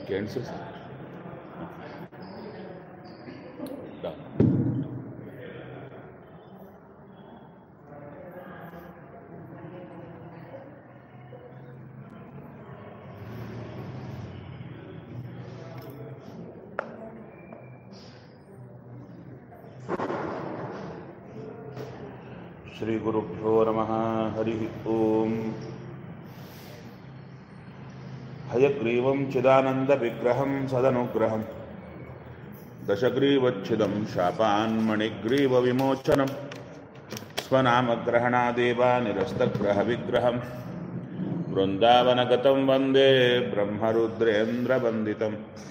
ಕೇಳಿಸಿ ಶ್ರೀಗುರುಭ್ಯೋ ನಮಃ ಹರಿ ಓಂ ಹಯಗ್ರೀವಂ ಚಿದಾನಂದವಿಗ್ರಹಂ ಸದನುಗ್ರಹಂ ದಶಗ್ರೀವಚ್ಛಿದಂ ಶಾಪಾನ್ಮಣಿಗ್ರೀವವಿಮೋಚನಂ ಸ್ವನಾಮಗ್ರಹಣಾದೇವ ನಿರಸ್ತಗ್ರಹವಿಗ್ರಹಂ ವೃಂದಾವನಗತಂ ವಂದೇ ಬ್ರಹ್ಮರುದ್ರೇಂದ್ರವಂದಿತಂ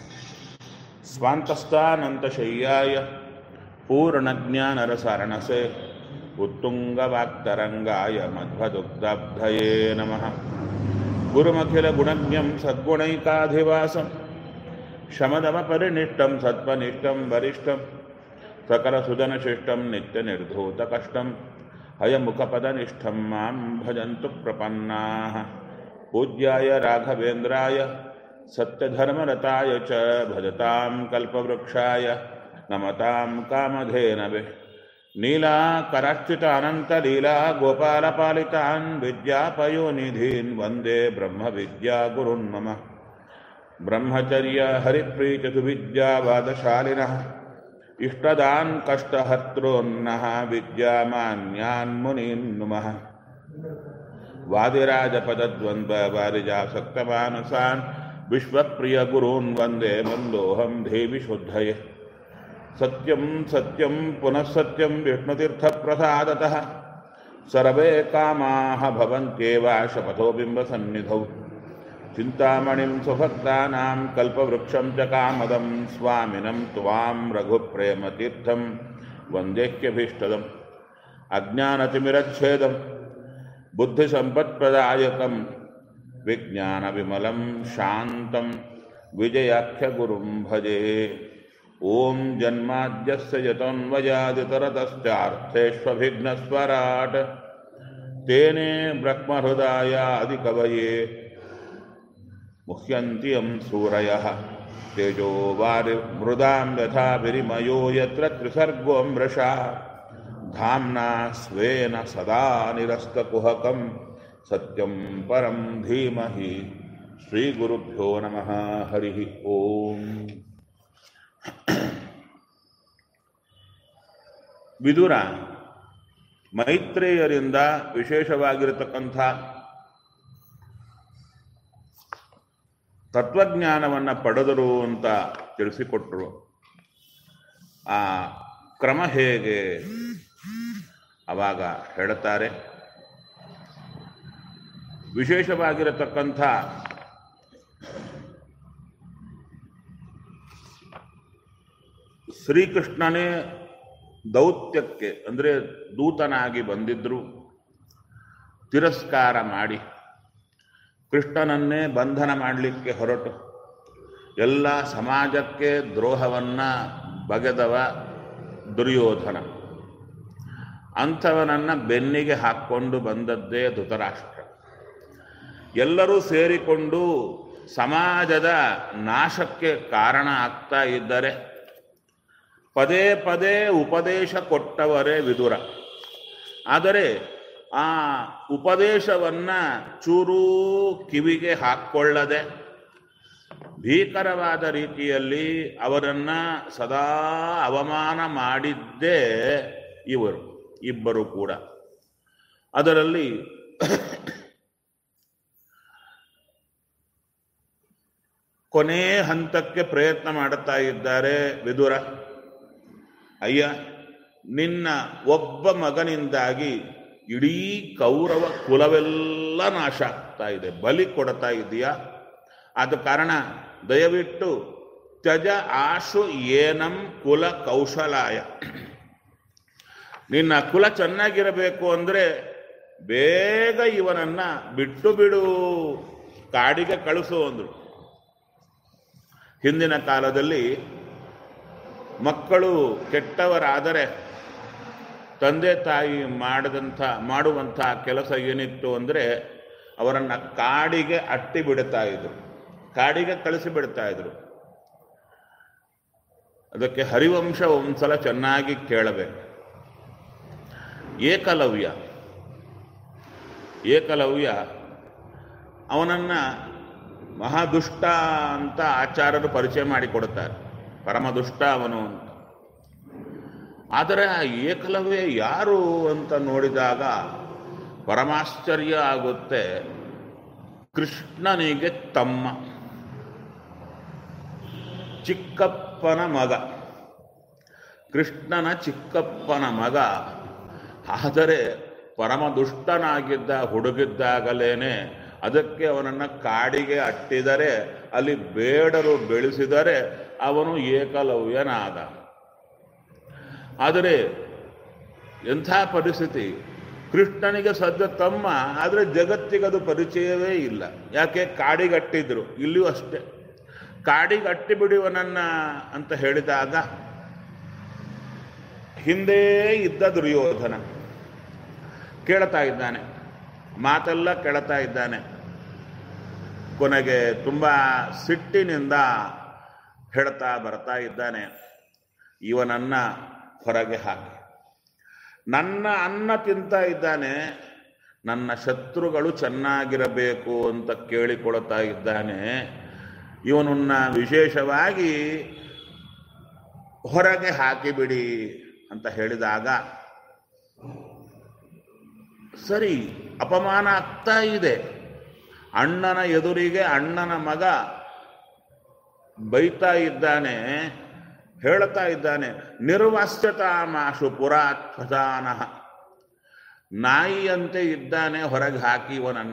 ಸ್ವಾಂತಸ್ಥಾನಂತಶಯ್ಯಾಯ पूर्णज्ञानरसारणसे उत्तुङ्गवाक्तरङ्गाय मध्वदुग्धब्धये नमः गुरुमखिलगुणज्ञं सद्गुणैकाधिवासं शमदमपरिनिष्टं सत्त्वनिष्ठं वरिष्ठं सकलसुदनशिष्टं नित्यनिर्धूतकष्टं हयमुखपदनिष्ठं मां भजन्तु प्रपन्नाः पूज्याय राघवेन्द्राय सत्यधर्मरताय च भजतां कल्पवृक्षाय नमतां कामधेनवे नीलाकरार्चित अनन्तलीला गोपालपालितान् विद्यापयोनिधीन् वन्दे ब्रह्मविद्यागुरुन् मम ब्रह्मचर्य हरिप्रीतिसुविद्यावादशालिनः इष्टदान् कष्टहर्तॄन्नः विद्यामान्यान् मुनीन् नुमः वादिराजपदद्वन्द्ववारिजासक्तमानसान् विश्वप्रियगुरून् वन्दे मन्दोऽहं देवि शुद्धये सत्यं सत्यं पुनः सत्यं विष्णुतीर्थप्रसादतः सर्वे कामाः भवन्त्येव शपथो बिम्बसन्निधौ चिन्तामणिं सुभक्तानां कल्पवृक्षं च कामदं स्वामिनं त्वां रघुप्रेमतीर्थं वन्देह्यभीष्टदम् अज्ञानतिमिरच्छेदं बुद्धिसम्पत्प्रदायकं विज्ञानविमलं शान्तं विजयाख्यगुरुं भजे ॐ जन्माद्यस्य यतोऽन्वयादितरतश्चार्थेष्वभिघ्नस्वराट् तेने ब्रह्महृदायादिकवये मुह्यन्ति यं सूरयः तेजो वारिमृदां यथा विरिमयो यत्र त्रिसर्गो मृषा धाम्ना स्वेन सदा निरस्तकुहकं सत्यं परं धीमहि श्रीगुरुभ्यो नमः हरिः ओम् ವಿದುರ ಮೈತ್ರೇಯರಿಂದ ವಿಶೇಷವಾಗಿರತಕ್ಕಂಥ ತತ್ವಜ್ಞಾನವನ್ನು ಪಡೆದರು ಅಂತ ತಿಳಿಸಿಕೊಟ್ರು ಆ ಕ್ರಮ ಹೇಗೆ ಅವಾಗ ಹೇಳುತ್ತಾರೆ ವಿಶೇಷವಾಗಿರತಕ್ಕಂಥ ಶ್ರೀಕೃಷ್ಣನೇ ದೌತ್ಯಕ್ಕೆ ಅಂದರೆ ದೂತನಾಗಿ ಬಂದಿದ್ರು ತಿರಸ್ಕಾರ ಮಾಡಿ ಕೃಷ್ಣನನ್ನೇ ಬಂಧನ ಮಾಡಲಿಕ್ಕೆ ಹೊರಟು ಎಲ್ಲ ಸಮಾಜಕ್ಕೆ ದ್ರೋಹವನ್ನು ಬಗೆದವ ದುರ್ಯೋಧನ ಅಂಥವನನ್ನು ಬೆನ್ನಿಗೆ ಹಾಕ್ಕೊಂಡು ಬಂದದ್ದೇ ಧೃತರಾಷ್ಟ್ರ ಎಲ್ಲರೂ ಸೇರಿಕೊಂಡು ಸಮಾಜದ ನಾಶಕ್ಕೆ ಕಾರಣ ಆಗ್ತಾ ಇದ್ದರೆ ಪದೇ ಪದೇ ಉಪದೇಶ ಕೊಟ್ಟವರೇ ವಿದುರ ಆದರೆ ಆ ಉಪದೇಶವನ್ನ ಚೂರೂ ಕಿವಿಗೆ ಹಾಕ್ಕೊಳ್ಳದೆ ಭೀಕರವಾದ ರೀತಿಯಲ್ಲಿ ಅವರನ್ನ ಸದಾ ಅವಮಾನ ಮಾಡಿದ್ದೇ ಇವರು ಇಬ್ಬರು ಕೂಡ ಅದರಲ್ಲಿ ಕೊನೆ ಹಂತಕ್ಕೆ ಪ್ರಯತ್ನ ಮಾಡುತ್ತಾ ಇದ್ದಾರೆ ವಿದುರ ಅಯ್ಯ ನಿನ್ನ ಒಬ್ಬ ಮಗನಿಂದಾಗಿ ಇಡೀ ಕೌರವ ಕುಲವೆಲ್ಲ ನಾಶ ಆಗ್ತಾ ಇದೆ ಬಲಿ ಕೊಡ್ತಾ ಇದೆಯಾ ಆದ ಕಾರಣ ದಯವಿಟ್ಟು ತ್ಯಜ ಆಶು ಏನಂ ಕುಲ ಕೌಶಲಾಯ ನಿನ್ನ ಕುಲ ಚೆನ್ನಾಗಿರಬೇಕು ಅಂದರೆ ಬೇಗ ಇವನನ್ನ ಬಿಟ್ಟು ಬಿಡು ಕಾಡಿಗೆ ಕಳಿಸು ಅಂದ್ರು ಹಿಂದಿನ ಕಾಲದಲ್ಲಿ ಮಕ್ಕಳು ಕೆಟ್ಟವರಾದರೆ ತಂದೆ ತಾಯಿ ಮಾಡದಂಥ ಮಾಡುವಂಥ ಕೆಲಸ ಏನಿತ್ತು ಅಂದರೆ ಅವರನ್ನು ಕಾಡಿಗೆ ಅಟ್ಟಿ ಬಿಡುತ್ತಾ ಇದ್ರು ಕಾಡಿಗೆ ಕಳಿಸಿಬಿಡ್ತಾ ಇದ್ರು ಅದಕ್ಕೆ ಹರಿವಂಶ ಒಂದ್ಸಲ ಚೆನ್ನಾಗಿ ಕೇಳಬೇಕು ಏಕಲವ್ಯ ಏಕಲವ್ಯ ಅವನನ್ನ ಮಹಾದುಷ್ಟ ಅಂತ ಆಚಾರ್ಯರು ಪರಿಚಯ ಮಾಡಿಕೊಡುತ್ತಾರೆ ಪರಮದುಷ್ಟ ಅವನು ಅಂತ ಆದರೆ ಆ ಏಕಲವ್ಯ ಯಾರು ಅಂತ ನೋಡಿದಾಗ ಪರಮಾಶ್ಚರ್ಯ ಆಗುತ್ತೆ ಕೃಷ್ಣನಿಗೆ ತಮ್ಮ ಚಿಕ್ಕಪ್ಪನ ಮಗ ಕೃಷ್ಣನ ಚಿಕ್ಕಪ್ಪನ ಮಗ ಆದರೆ ಪರಮ ದುಷ್ಟನಾಗಿದ್ದ ಹುಡುಗಿದ್ದಾಗಲೇನೆ ಅದಕ್ಕೆ ಅವನನ್ನು ಕಾಡಿಗೆ ಅಟ್ಟಿದರೆ ಅಲ್ಲಿ ಬೇಡರು ಬೆಳೆಸಿದರೆ ಅವನು ಏಕಲವ್ಯನಾದ ಆದರೆ ಎಂಥ ಪರಿಸ್ಥಿತಿ ಕೃಷ್ಣನಿಗೆ ಸದ್ಯ ತಮ್ಮ ಆದರೆ ಜಗತ್ತಿಗದು ಪರಿಚಯವೇ ಇಲ್ಲ ಯಾಕೆ ಕಾಡಿಗಟ್ಟಿದ್ರು ಇಲ್ಲಿಯೂ ಅಷ್ಟೇ ಕಾಡಿಗಟ್ಟಿ ಬಿಡುವನನ್ನ ಅಂತ ಹೇಳಿದಾಗ ಹಿಂದೆ ಇದ್ದ ದುರ್ಯೋಧನ ಕೇಳ್ತಾ ಇದ್ದಾನೆ ಮಾತೆಲ್ಲ ಕೇಳ್ತಾ ಇದ್ದಾನೆ ಕೊನೆಗೆ ತುಂಬ ಸಿಟ್ಟಿನಿಂದ ಹೇಳ್ತಾ ಬರ್ತಾ ಇದ್ದಾನೆ ಇವನನ್ನ ಹೊರಗೆ ಹಾಕಿ ನನ್ನ ಅನ್ನ ತಿಂತ ಇದ್ದಾನೆ ನನ್ನ ಶತ್ರುಗಳು ಚೆನ್ನಾಗಿರಬೇಕು ಅಂತ ಕೇಳಿಕೊಳ್ತಾ ಇದ್ದಾನೆ ಇವನನ್ನ ವಿಶೇಷವಾಗಿ ಹೊರಗೆ ಹಾಕಿಬಿಡಿ ಅಂತ ಹೇಳಿದಾಗ ಸರಿ ಅಪಮಾನ ಆಗ್ತಾ ಇದೆ ಅಣ್ಣನ ಎದುರಿಗೆ ಅಣ್ಣನ ಮಗ ಬೈತಾ ಇದ್ದಾನೆ ಹೇಳ್ತಾ ಇದ್ದಾನೆ ನಿರ್ವಾಸ್ಯತಾಮಾಶು ಪುರಾತ್ಮಜಾನ ನಾಯಿಯಂತೆ ಇದ್ದಾನೆ ಹೊರಗೆ ಹಾಕಿ ಇವನನ್ನ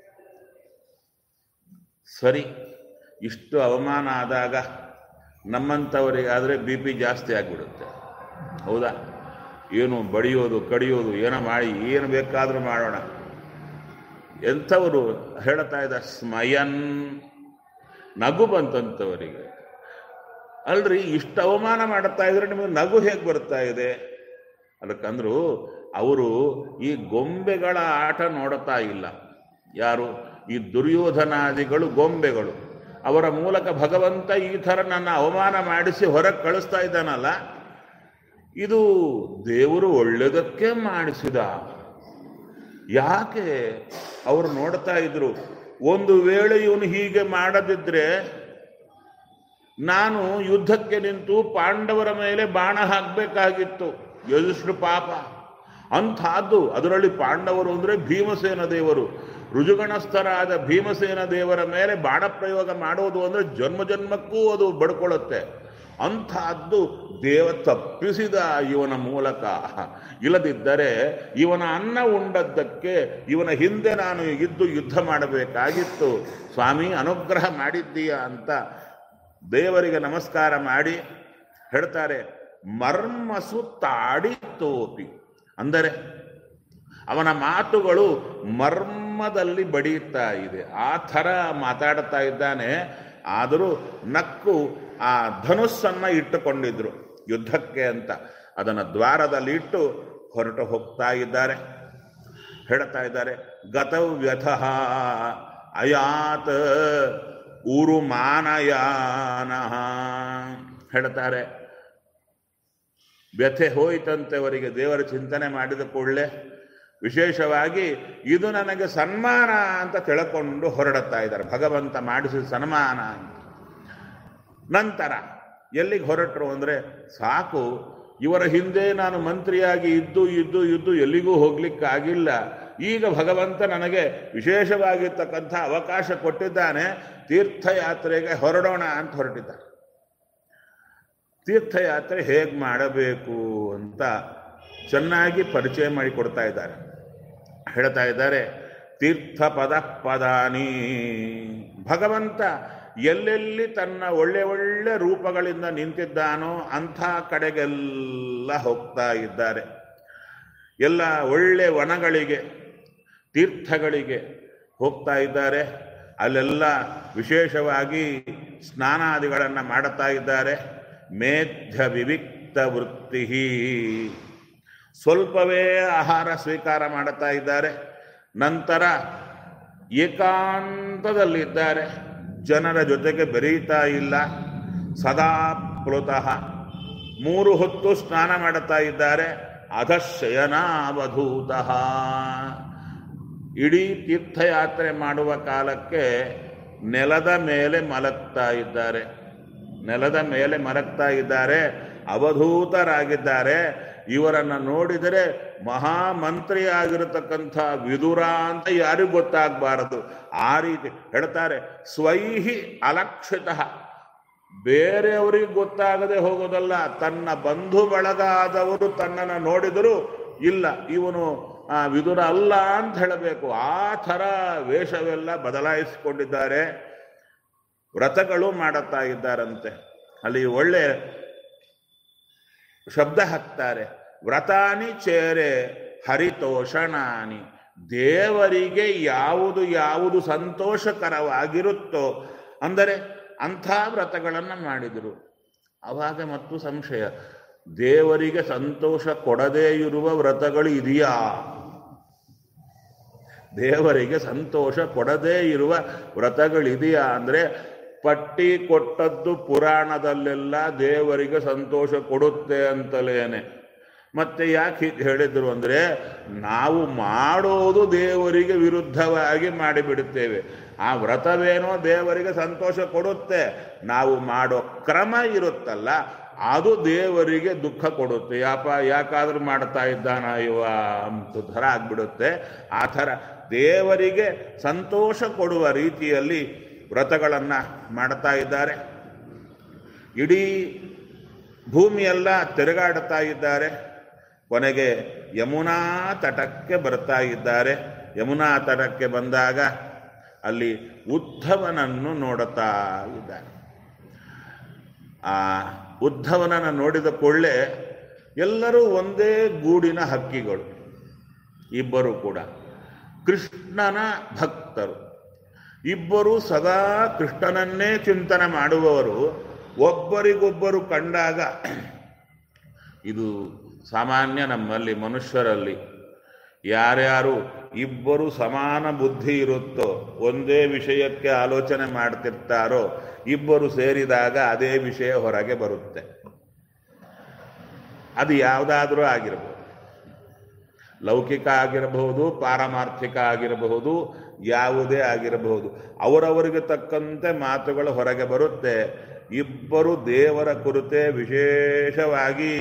ಸರಿ ಇಷ್ಟು ಅವಮಾನ ಆದಾಗ ನಮ್ಮಂಥವರಿಗಾದರೆ ಬಿ ಪಿ ಜಾಸ್ತಿ ಆಗಿಬಿಡುತ್ತೆ ಹೌದಾ ಏನು ಬಡಿಯೋದು ಕಡಿಯೋದು ಏನೋ ಮಾಡಿ ಏನು ಬೇಕಾದರೂ ಮಾಡೋಣ ಎಂಥವರು ಹೇಳ್ತಾ ಇದ್ದ ಸ್ಮಯನ್ ನಗು ಬಂತಂಥವರಿಗೆ ಅಲ್ರಿ ಇಷ್ಟು ಅವಮಾನ ಮಾಡ್ತಾ ಇದ್ರೆ ನಿಮಗೆ ನಗು ಹೇಗೆ ಬರ್ತಾ ಇದೆ ಅದಕ್ಕಂದ್ರು ಅವರು ಈ ಗೊಂಬೆಗಳ ಆಟ ನೋಡುತ್ತಾ ಇಲ್ಲ ಯಾರು ಈ ದುರ್ಯೋಧನಾದಿಗಳು ಗೊಂಬೆಗಳು ಅವರ ಮೂಲಕ ಭಗವಂತ ಈ ಥರ ನನ್ನ ಅವಮಾನ ಮಾಡಿಸಿ ಹೊರಗೆ ಕಳಿಸ್ತಾ ಇದ್ದಾನಲ್ಲ ಇದು ದೇವರು ಒಳ್ಳೆಯದಕ್ಕೆ ಮಾಡಿಸಿದ ಯಾಕೆ ಅವರು ನೋಡ್ತಾ ಇದ್ರು ಒಂದು ವೇಳೆ ಇವನು ಹೀಗೆ ಮಾಡದಿದ್ರೆ ನಾನು ಯುದ್ಧಕ್ಕೆ ನಿಂತು ಪಾಂಡವರ ಮೇಲೆ ಬಾಣ ಹಾಕಬೇಕಾಗಿತ್ತು ಯಜುಷ್ಣು ಪಾಪ ಅಂಥದ್ದು ಅದರಲ್ಲಿ ಪಾಂಡವರು ಅಂದರೆ ಭೀಮಸೇನ ದೇವರು ರುಜುಗಣಸ್ಥರಾದ ಭೀಮಸೇನ ದೇವರ ಮೇಲೆ ಬಾಣ ಪ್ರಯೋಗ ಮಾಡೋದು ಅಂದರೆ ಜನ್ಮ ಜನ್ಮಕ್ಕೂ ಅದು ಬಡ್ಕೊಳ್ಳುತ್ತೆ ಅಂಥದ್ದು ದೇವ ತಪ್ಪಿಸಿದ ಇವನ ಮೂಲಕ ಇಲ್ಲದಿದ್ದರೆ ಇವನ ಅನ್ನ ಉಂಡದ್ದಕ್ಕೆ ಇವನ ಹಿಂದೆ ನಾನು ಇದ್ದು ಯುದ್ಧ ಮಾಡಬೇಕಾಗಿತ್ತು ಸ್ವಾಮಿ ಅನುಗ್ರಹ ಮಾಡಿದ್ದೀಯ ಅಂತ ದೇವರಿಗೆ ನಮಸ್ಕಾರ ಮಾಡಿ ಹೇಳ್ತಾರೆ ಮರ್ಮಸು ತಾಡಿ ತೋಪಿ ಅಂದರೆ ಅವನ ಮಾತುಗಳು ಮರ್ಮದಲ್ಲಿ ಬಡಿಯುತ್ತಾ ಇದೆ ಆ ಥರ ಮಾತಾಡ್ತಾ ಇದ್ದಾನೆ ಆದರೂ ನಕ್ಕು ಆ ಧನುಸ್ಸನ್ನ ಇಟ್ಟುಕೊಂಡಿದ್ರು ಯುದ್ಧಕ್ಕೆ ಅಂತ ಅದನ್ನು ದ್ವಾರದಲ್ಲಿ ಇಟ್ಟು ಹೊರಟು ಹೋಗ್ತಾ ಇದ್ದಾರೆ ಹೇಳ್ತಾ ಇದ್ದಾರೆ ಗತವ್ಯಥ ಅಯಾತ್ ಊರು ಮಾನಯಾನ ಹೇಳ್ತಾರೆ ವ್ಯಥೆ ಹೋಯಿತಂತೆ ಅವರಿಗೆ ದೇವರ ಚಿಂತನೆ ಮಾಡಿದ ಕೂಡಲೇ ವಿಶೇಷವಾಗಿ ಇದು ನನಗೆ ಸನ್ಮಾನ ಅಂತ ತಿಳ್ಕೊಂಡು ಹೊರಡುತ್ತಾ ಇದ್ದಾರೆ ಭಗವಂತ ಮಾಡಿಸಿದ ಸನ್ಮಾನ ಅಂತ ನಂತರ ಎಲ್ಲಿಗೆ ಹೊರಟರು ಅಂದರೆ ಸಾಕು ಇವರ ಹಿಂದೆ ನಾನು ಮಂತ್ರಿಯಾಗಿ ಇದ್ದು ಇದ್ದು ಇದ್ದು ಎಲ್ಲಿಗೂ ಹೋಗ್ಲಿಕ್ಕಾಗಿಲ್ಲ ಈಗ ಭಗವಂತ ನನಗೆ ವಿಶೇಷವಾಗಿರ್ತಕ್ಕಂಥ ಅವಕಾಶ ಕೊಟ್ಟಿದ್ದಾನೆ ತೀರ್ಥಯಾತ್ರೆಗೆ ಹೊರಡೋಣ ಅಂತ ಹೊರಟಿದ್ದಾರೆ ತೀರ್ಥಯಾತ್ರೆ ಹೇಗೆ ಮಾಡಬೇಕು ಅಂತ ಚೆನ್ನಾಗಿ ಪರಿಚಯ ಮಾಡಿಕೊಡ್ತಾ ಇದ್ದಾರೆ ಹೇಳ್ತಾ ಇದ್ದಾರೆ ತೀರ್ಥ ಪದ ಪದಾನಿ ಭಗವಂತ ಎಲ್ಲೆಲ್ಲಿ ತನ್ನ ಒಳ್ಳೆ ಒಳ್ಳೆ ರೂಪಗಳಿಂದ ನಿಂತಿದ್ದಾನೋ ಅಂಥ ಕಡೆಗೆಲ್ಲ ಹೋಗ್ತಾ ಇದ್ದಾರೆ ಎಲ್ಲ ಒಳ್ಳೆ ವನಗಳಿಗೆ ತೀರ್ಥಗಳಿಗೆ ಹೋಗ್ತಾ ಇದ್ದಾರೆ ಅಲ್ಲೆಲ್ಲ ವಿಶೇಷವಾಗಿ ಸ್ನಾನಾದಿಗಳನ್ನು ಮಾಡುತ್ತಾ ಇದ್ದಾರೆ ಮೇಧ್ಯ ವಿವಿಕ್ತ ವೃತ್ತಿ ಸ್ವಲ್ಪವೇ ಆಹಾರ ಸ್ವೀಕಾರ ಮಾಡುತ್ತಾ ಇದ್ದಾರೆ ನಂತರ ಏಕಾಂತದಲ್ಲಿದ್ದಾರೆ ಜನರ ಜೊತೆಗೆ ಬೆರೀತಾ ಇಲ್ಲ ಸದಾ ಪ್ಲುತಃ ಮೂರು ಹೊತ್ತು ಸ್ನಾನ ಮಾಡುತ್ತಾ ಇದ್ದಾರೆ ಅಧಶಯನಾವಧೂತಃ ಇಡೀ ತೀರ್ಥಯಾತ್ರೆ ಮಾಡುವ ಕಾಲಕ್ಕೆ ನೆಲದ ಮೇಲೆ ಮಲಗ್ತಾ ಇದ್ದಾರೆ ನೆಲದ ಮೇಲೆ ಮಲಗ್ತಾ ಇದ್ದಾರೆ ಅವಧೂತರಾಗಿದ್ದಾರೆ ಇವರನ್ನ ನೋಡಿದರೆ ಮಹಾಮಂತ್ರಿ ಆಗಿರತಕ್ಕಂಥ ವಿದುರ ಅಂತ ಯಾರಿಗೂ ಗೊತ್ತಾಗಬಾರದು ಆ ರೀತಿ ಹೇಳ್ತಾರೆ ಸ್ವೈಹಿ ಅಲಕ್ಷಿತ ಬೇರೆಯವರಿಗೆ ಗೊತ್ತಾಗದೆ ಹೋಗೋದಲ್ಲ ತನ್ನ ಬಂಧು ಬಳಗ ಆದವರು ತನ್ನನ್ನು ನೋಡಿದರೂ ಇಲ್ಲ ಇವನು ಆ ವಿದುರ ಅಲ್ಲ ಅಂತ ಹೇಳಬೇಕು ಆ ಥರ ವೇಷವೆಲ್ಲ ಬದಲಾಯಿಸಿಕೊಂಡಿದ್ದಾರೆ ವ್ರತಗಳು ಮಾಡುತ್ತಾ ಇದ್ದಾರಂತೆ ಅಲ್ಲಿ ಒಳ್ಳೆ ಶಬ್ದ ಹಾಕ್ತಾರೆ ವ್ರತಾನಿ ಚೇರೆ ಹರಿತೋಷಣಾನಿ ದೇವರಿಗೆ ಯಾವುದು ಯಾವುದು ಸಂತೋಷಕರವಾಗಿರುತ್ತೋ ಅಂದರೆ ಅಂಥ ವ್ರತಗಳನ್ನು ಮಾಡಿದರು ಅವಾಗ ಮತ್ತು ಸಂಶಯ ದೇವರಿಗೆ ಸಂತೋಷ ಕೊಡದೇ ಇರುವ ವ್ರತಗಳು ಇದೆಯಾ ದೇವರಿಗೆ ಸಂತೋಷ ಕೊಡದೇ ಇರುವ ವ್ರತಗಳಿದೆಯಾ ಅಂದರೆ ಪಟ್ಟಿ ಕೊಟ್ಟದ್ದು ಪುರಾಣದಲ್ಲೆಲ್ಲ ದೇವರಿಗೆ ಸಂತೋಷ ಕೊಡುತ್ತೆ ಅಂತಲೇನೆ ಮತ್ತೆ ಯಾಕೆ ಹೀಗೆ ಹೇಳಿದ್ರು ಅಂದರೆ ನಾವು ಮಾಡೋದು ದೇವರಿಗೆ ವಿರುದ್ಧವಾಗಿ ಮಾಡಿಬಿಡುತ್ತೇವೆ ಆ ವ್ರತವೇನೋ ದೇವರಿಗೆ ಸಂತೋಷ ಕೊಡುತ್ತೆ ನಾವು ಮಾಡೋ ಕ್ರಮ ಇರುತ್ತಲ್ಲ ಅದು ದೇವರಿಗೆ ದುಃಖ ಕೊಡುತ್ತೆ ಯಾಪ ಯಾಕಾದ್ರೂ ಮಾಡ್ತಾ ಇದ್ದಾನ ಇವ ಅಂತ ಥರ ಆಗ್ಬಿಡುತ್ತೆ ಆ ಥರ ದೇವರಿಗೆ ಸಂತೋಷ ಕೊಡುವ ರೀತಿಯಲ್ಲಿ ವ್ರತಗಳನ್ನು ಮಾಡ್ತಾ ಇದ್ದಾರೆ ಇಡೀ ಭೂಮಿಯೆಲ್ಲ ತಿರುಗಾಡುತ್ತಾ ಇದ್ದಾರೆ ಕೊನೆಗೆ ಯಮುನಾ ತಟಕ್ಕೆ ಬರ್ತಾ ಇದ್ದಾರೆ ಯಮುನಾ ತಟಕ್ಕೆ ಬಂದಾಗ ಅಲ್ಲಿ ಉದ್ಧವನನ್ನು ನೋಡುತ್ತಾ ಇದ್ದಾರೆ ಆ ಉದ್ಧವನನ್ನು ನೋಡಿದ ಕೊಳ್ಳೆ ಎಲ್ಲರೂ ಒಂದೇ ಗೂಡಿನ ಹಕ್ಕಿಗಳು ಇಬ್ಬರು ಕೂಡ ಕೃಷ್ಣನ ಭಕ್ತರು ಇಬ್ಬರು ಸದಾ ಕೃಷ್ಣನನ್ನೇ ಚಿಂತನೆ ಮಾಡುವವರು ಒಬ್ಬರಿಗೊಬ್ಬರು ಕಂಡಾಗ ಇದು ಸಾಮಾನ್ಯ ನಮ್ಮಲ್ಲಿ ಮನುಷ್ಯರಲ್ಲಿ ಯಾರ್ಯಾರು ಇಬ್ಬರು ಸಮಾನ ಬುದ್ಧಿ ಇರುತ್ತೋ ಒಂದೇ ವಿಷಯಕ್ಕೆ ಆಲೋಚನೆ ಮಾಡ್ತಿರ್ತಾರೋ ಇಬ್ಬರು ಸೇರಿದಾಗ ಅದೇ ವಿಷಯ ಹೊರಗೆ ಬರುತ್ತೆ ಅದು ಯಾವುದಾದ್ರೂ ಆಗಿರಬಹುದು ಲೌಕಿಕ ಆಗಿರಬಹುದು ಪಾರಮಾರ್ಥಿಕ ಆಗಿರಬಹುದು ಯಾವುದೇ ಆಗಿರಬಹುದು ಅವರವರಿಗೆ ತಕ್ಕಂತೆ ಮಾತುಗಳು ಹೊರಗೆ ಬರುತ್ತೆ ಇಬ್ಬರು ದೇವರ ಕುರಿತೆ ವಿಶೇಷವಾಗಿ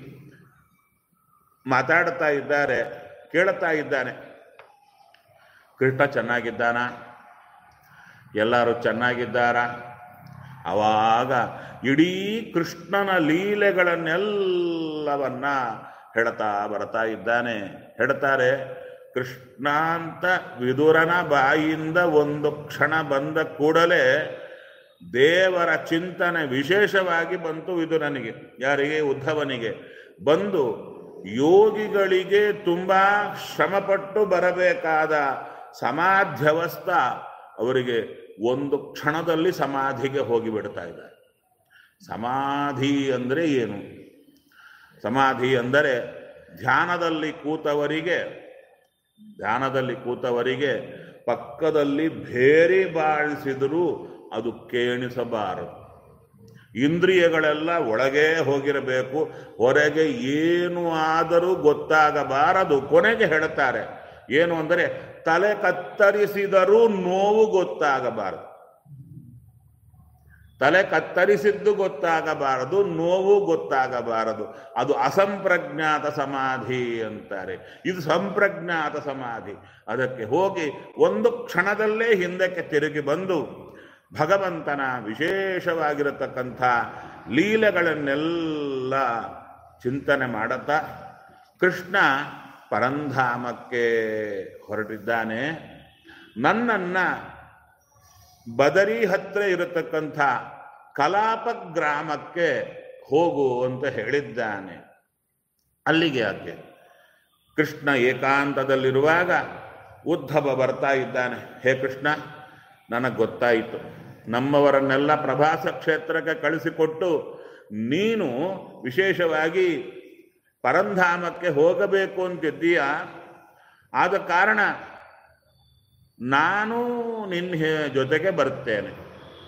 ಮಾತಾಡ್ತಾ ಇದ್ದಾರೆ ಕೇಳುತ್ತಾ ಇದ್ದಾನೆ ಕೃಷ್ಣ ಚೆನ್ನಾಗಿದ್ದಾನ ಎಲ್ಲರೂ ಚೆನ್ನಾಗಿದ್ದಾರ ಅವಾಗ ಇಡೀ ಕೃಷ್ಣನ ಲೀಲೆಗಳನ್ನೆಲ್ಲವನ್ನ ಹೇಳ್ತಾ ಬರ್ತಾ ಇದ್ದಾನೆ ಹೇಳ್ತಾರೆ ಕೃಷ್ಣ ಅಂತ ವಿದುರನ ಬಾಯಿಯಿಂದ ಒಂದು ಕ್ಷಣ ಬಂದ ಕೂಡಲೇ ದೇವರ ಚಿಂತನೆ ವಿಶೇಷವಾಗಿ ಬಂತು ವಿದುರನಿಗೆ ಯಾರಿಗೆ ಉದ್ಧವನಿಗೆ ಬಂದು ಯೋಗಿಗಳಿಗೆ ತುಂಬಾ ಶ್ರಮಪಟ್ಟು ಬರಬೇಕಾದ ಸಮಾಧ್ಯವಸ್ಥ ಅವರಿಗೆ ಒಂದು ಕ್ಷಣದಲ್ಲಿ ಸಮಾಧಿಗೆ ಹೋಗಿಬಿಡ್ತಾ ಇದ್ದಾರೆ ಸಮಾಧಿ ಅಂದರೆ ಏನು ಸಮಾಧಿ ಅಂದರೆ ಧ್ಯಾನದಲ್ಲಿ ಕೂತವರಿಗೆ ಧ್ಯಾನದಲ್ಲಿ ಕೂತವರಿಗೆ ಪಕ್ಕದಲ್ಲಿ ಭೇರಿ ಬಾಳಿಸಿದರೂ ಅದು ಕೇಣಿಸಬಾರದು ಇಂದ್ರಿಯಗಳೆಲ್ಲ ಒಳಗೆ ಹೋಗಿರಬೇಕು ಹೊರಗೆ ಏನು ಆದರೂ ಗೊತ್ತಾಗಬಾರದು ಕೊನೆಗೆ ಹೇಳ್ತಾರೆ ಏನು ಅಂದರೆ ತಲೆ ಕತ್ತರಿಸಿದರೂ ನೋವು ಗೊತ್ತಾಗಬಾರದು ತಲೆ ಕತ್ತರಿಸಿದ್ದು ಗೊತ್ತಾಗಬಾರದು ನೋವು ಗೊತ್ತಾಗಬಾರದು ಅದು ಅಸಂಪ್ರಜ್ಞಾತ ಸಮಾಧಿ ಅಂತಾರೆ ಇದು ಸಂಪ್ರಜ್ಞಾತ ಸಮಾಧಿ ಅದಕ್ಕೆ ಹೋಗಿ ಒಂದು ಕ್ಷಣದಲ್ಲೇ ಹಿಂದಕ್ಕೆ ತಿರುಗಿ ಬಂದು ಭಗವಂತನ ವಿಶೇಷವಾಗಿರತಕ್ಕಂಥ ಲೀಲೆಗಳನ್ನೆಲ್ಲ ಚಿಂತನೆ ಮಾಡುತ್ತಾ ಕೃಷ್ಣ ಪರಂಧಾಮಕ್ಕೆ ಹೊರಟಿದ್ದಾನೆ ನನ್ನನ್ನ ಬದರಿ ಹತ್ರ ಇರತಕ್ಕಂಥ ಕಲಾಪ ಗ್ರಾಮಕ್ಕೆ ಹೋಗು ಅಂತ ಹೇಳಿದ್ದಾನೆ ಅಲ್ಲಿಗೆ ಯಾಕೆ ಕೃಷ್ಣ ಏಕಾಂತದಲ್ಲಿರುವಾಗ ಉದ್ಧವ ಬರ್ತಾ ಇದ್ದಾನೆ ಹೇ ಕೃಷ್ಣ ನನಗೆ ಗೊತ್ತಾಯಿತು ನಮ್ಮವರನ್ನೆಲ್ಲ ಪ್ರಭಾಸ ಕ್ಷೇತ್ರಕ್ಕೆ ಕಳಿಸಿಕೊಟ್ಟು ನೀನು ವಿಶೇಷವಾಗಿ ಪರಂಧಾಮಕ್ಕೆ ಹೋಗಬೇಕು ಅಂತಿದ್ದೀಯ ಆದ ಕಾರಣ ನಾನು ನಿನ್ನ ಜೊತೆಗೆ ಬರ್ತೇನೆ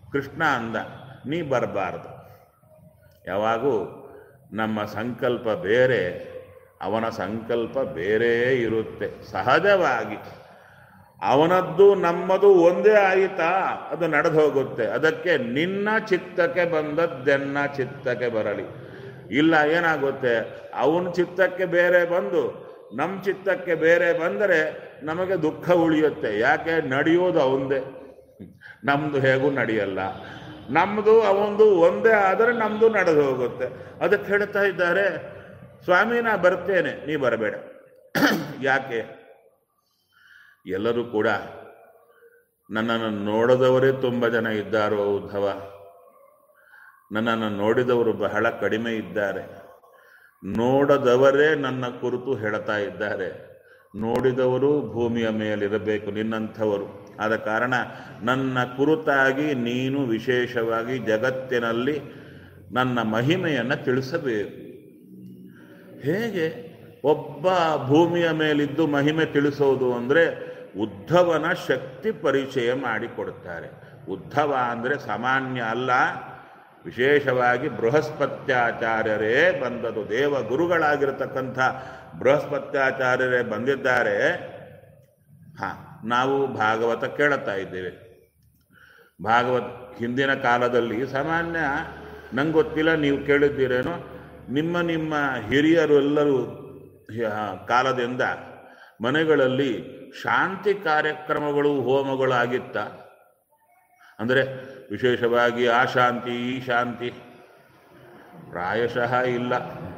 ಕೃಷ್ಣ ಅಂದ ನೀ ಬರಬಾರ್ದು ಯಾವಾಗೂ ನಮ್ಮ ಸಂಕಲ್ಪ ಬೇರೆ ಅವನ ಸಂಕಲ್ಪ ಬೇರೆ ಇರುತ್ತೆ ಸಹಜವಾಗಿ ಅವನದ್ದು ನಮ್ಮದು ಒಂದೇ ಆಯಿತಾ ಅದು ನಡೆದು ಹೋಗುತ್ತೆ ಅದಕ್ಕೆ ನಿನ್ನ ಚಿತ್ತಕ್ಕೆ ಬಂದದ್ದೆನ್ನ ಚಿತ್ತಕ್ಕೆ ಬರಲಿ ಇಲ್ಲ ಏನಾಗುತ್ತೆ ಅವನ ಚಿತ್ತಕ್ಕೆ ಬೇರೆ ಬಂದು ನಮ್ಮ ಚಿತ್ತಕ್ಕೆ ಬೇರೆ ಬಂದರೆ ನಮಗೆ ದುಃಖ ಉಳಿಯುತ್ತೆ ಯಾಕೆ ನಡೆಯೋದು ಅವಂದೇ ನಮ್ಮದು ಹೇಗೂ ನಡೆಯಲ್ಲ ನಮ್ಮದು ಅವಂದು ಒಂದೇ ಆದರೆ ನಮ್ಮದು ನಡೆದು ಹೋಗುತ್ತೆ ಅದಕ್ಕೆ ಹೇಳ್ತಾ ಇದ್ದಾರೆ ಸ್ವಾಮಿ ನಾ ಬರ್ತೇನೆ ನೀ ಬರಬೇಡ ಯಾಕೆ ಎಲ್ಲರೂ ಕೂಡ ನನ್ನನ್ನು ನೋಡದವರೇ ತುಂಬ ಜನ ಇದ್ದಾರೋ ಉದ್ಧವ ನನ್ನನ್ನು ನೋಡಿದವರು ಬಹಳ ಕಡಿಮೆ ಇದ್ದಾರೆ ನೋಡದವರೇ ನನ್ನ ಕುರಿತು ಹೇಳ್ತಾ ಇದ್ದಾರೆ ನೋಡಿದವರು ಭೂಮಿಯ ಮೇಲಿರಬೇಕು ನಿನ್ನಂಥವರು ಆದ ಕಾರಣ ನನ್ನ ಕುರಿತಾಗಿ ನೀನು ವಿಶೇಷವಾಗಿ ಜಗತ್ತಿನಲ್ಲಿ ನನ್ನ ಮಹಿಮೆಯನ್ನು ತಿಳಿಸಬೇಕು ಹೇಗೆ ಒಬ್ಬ ಭೂಮಿಯ ಮೇಲಿದ್ದು ಮಹಿಮೆ ತಿಳಿಸೋದು ಅಂದರೆ ಉದ್ಧವನ ಶಕ್ತಿ ಪರಿಚಯ ಮಾಡಿಕೊಡುತ್ತಾರೆ ಉದ್ಧವ ಅಂದರೆ ಸಾಮಾನ್ಯ ಅಲ್ಲ ವಿಶೇಷವಾಗಿ ಬೃಹಸ್ಪತ್ಯಾಚಾರ್ಯರೇ ಬಂದದು ದೇವ ಗುರುಗಳಾಗಿರತಕ್ಕಂಥ ಬೃಹಸ್ಪತ್ಯಾಚಾರ್ಯರೇ ಬಂದಿದ್ದಾರೆ ಹಾಂ ನಾವು ಭಾಗವತ ಕೇಳುತ್ತಾ ಇದ್ದೇವೆ ಭಾಗವತ್ ಹಿಂದಿನ ಕಾಲದಲ್ಲಿ ಸಾಮಾನ್ಯ ನಂಗೆ ಗೊತ್ತಿಲ್ಲ ನೀವು ಕೇಳಿದ್ದೀರೇನೋ ನಿಮ್ಮ ನಿಮ್ಮ ಹಿರಿಯರು ಎಲ್ಲರೂ ಕಾಲದಿಂದ ಮನೆಗಳಲ್ಲಿ ಶಾಂತಿ ಕಾರ್ಯಕ್ರಮಗಳು ಹೋಮಗಳು ಆಗಿತ್ತ ಅಂದರೆ ವಿಶೇಷವಾಗಿ ಆ ಶಾಂತಿ ಈ ಶಾಂತಿ ಪ್ರಾಯಶಃ ಇಲ್ಲ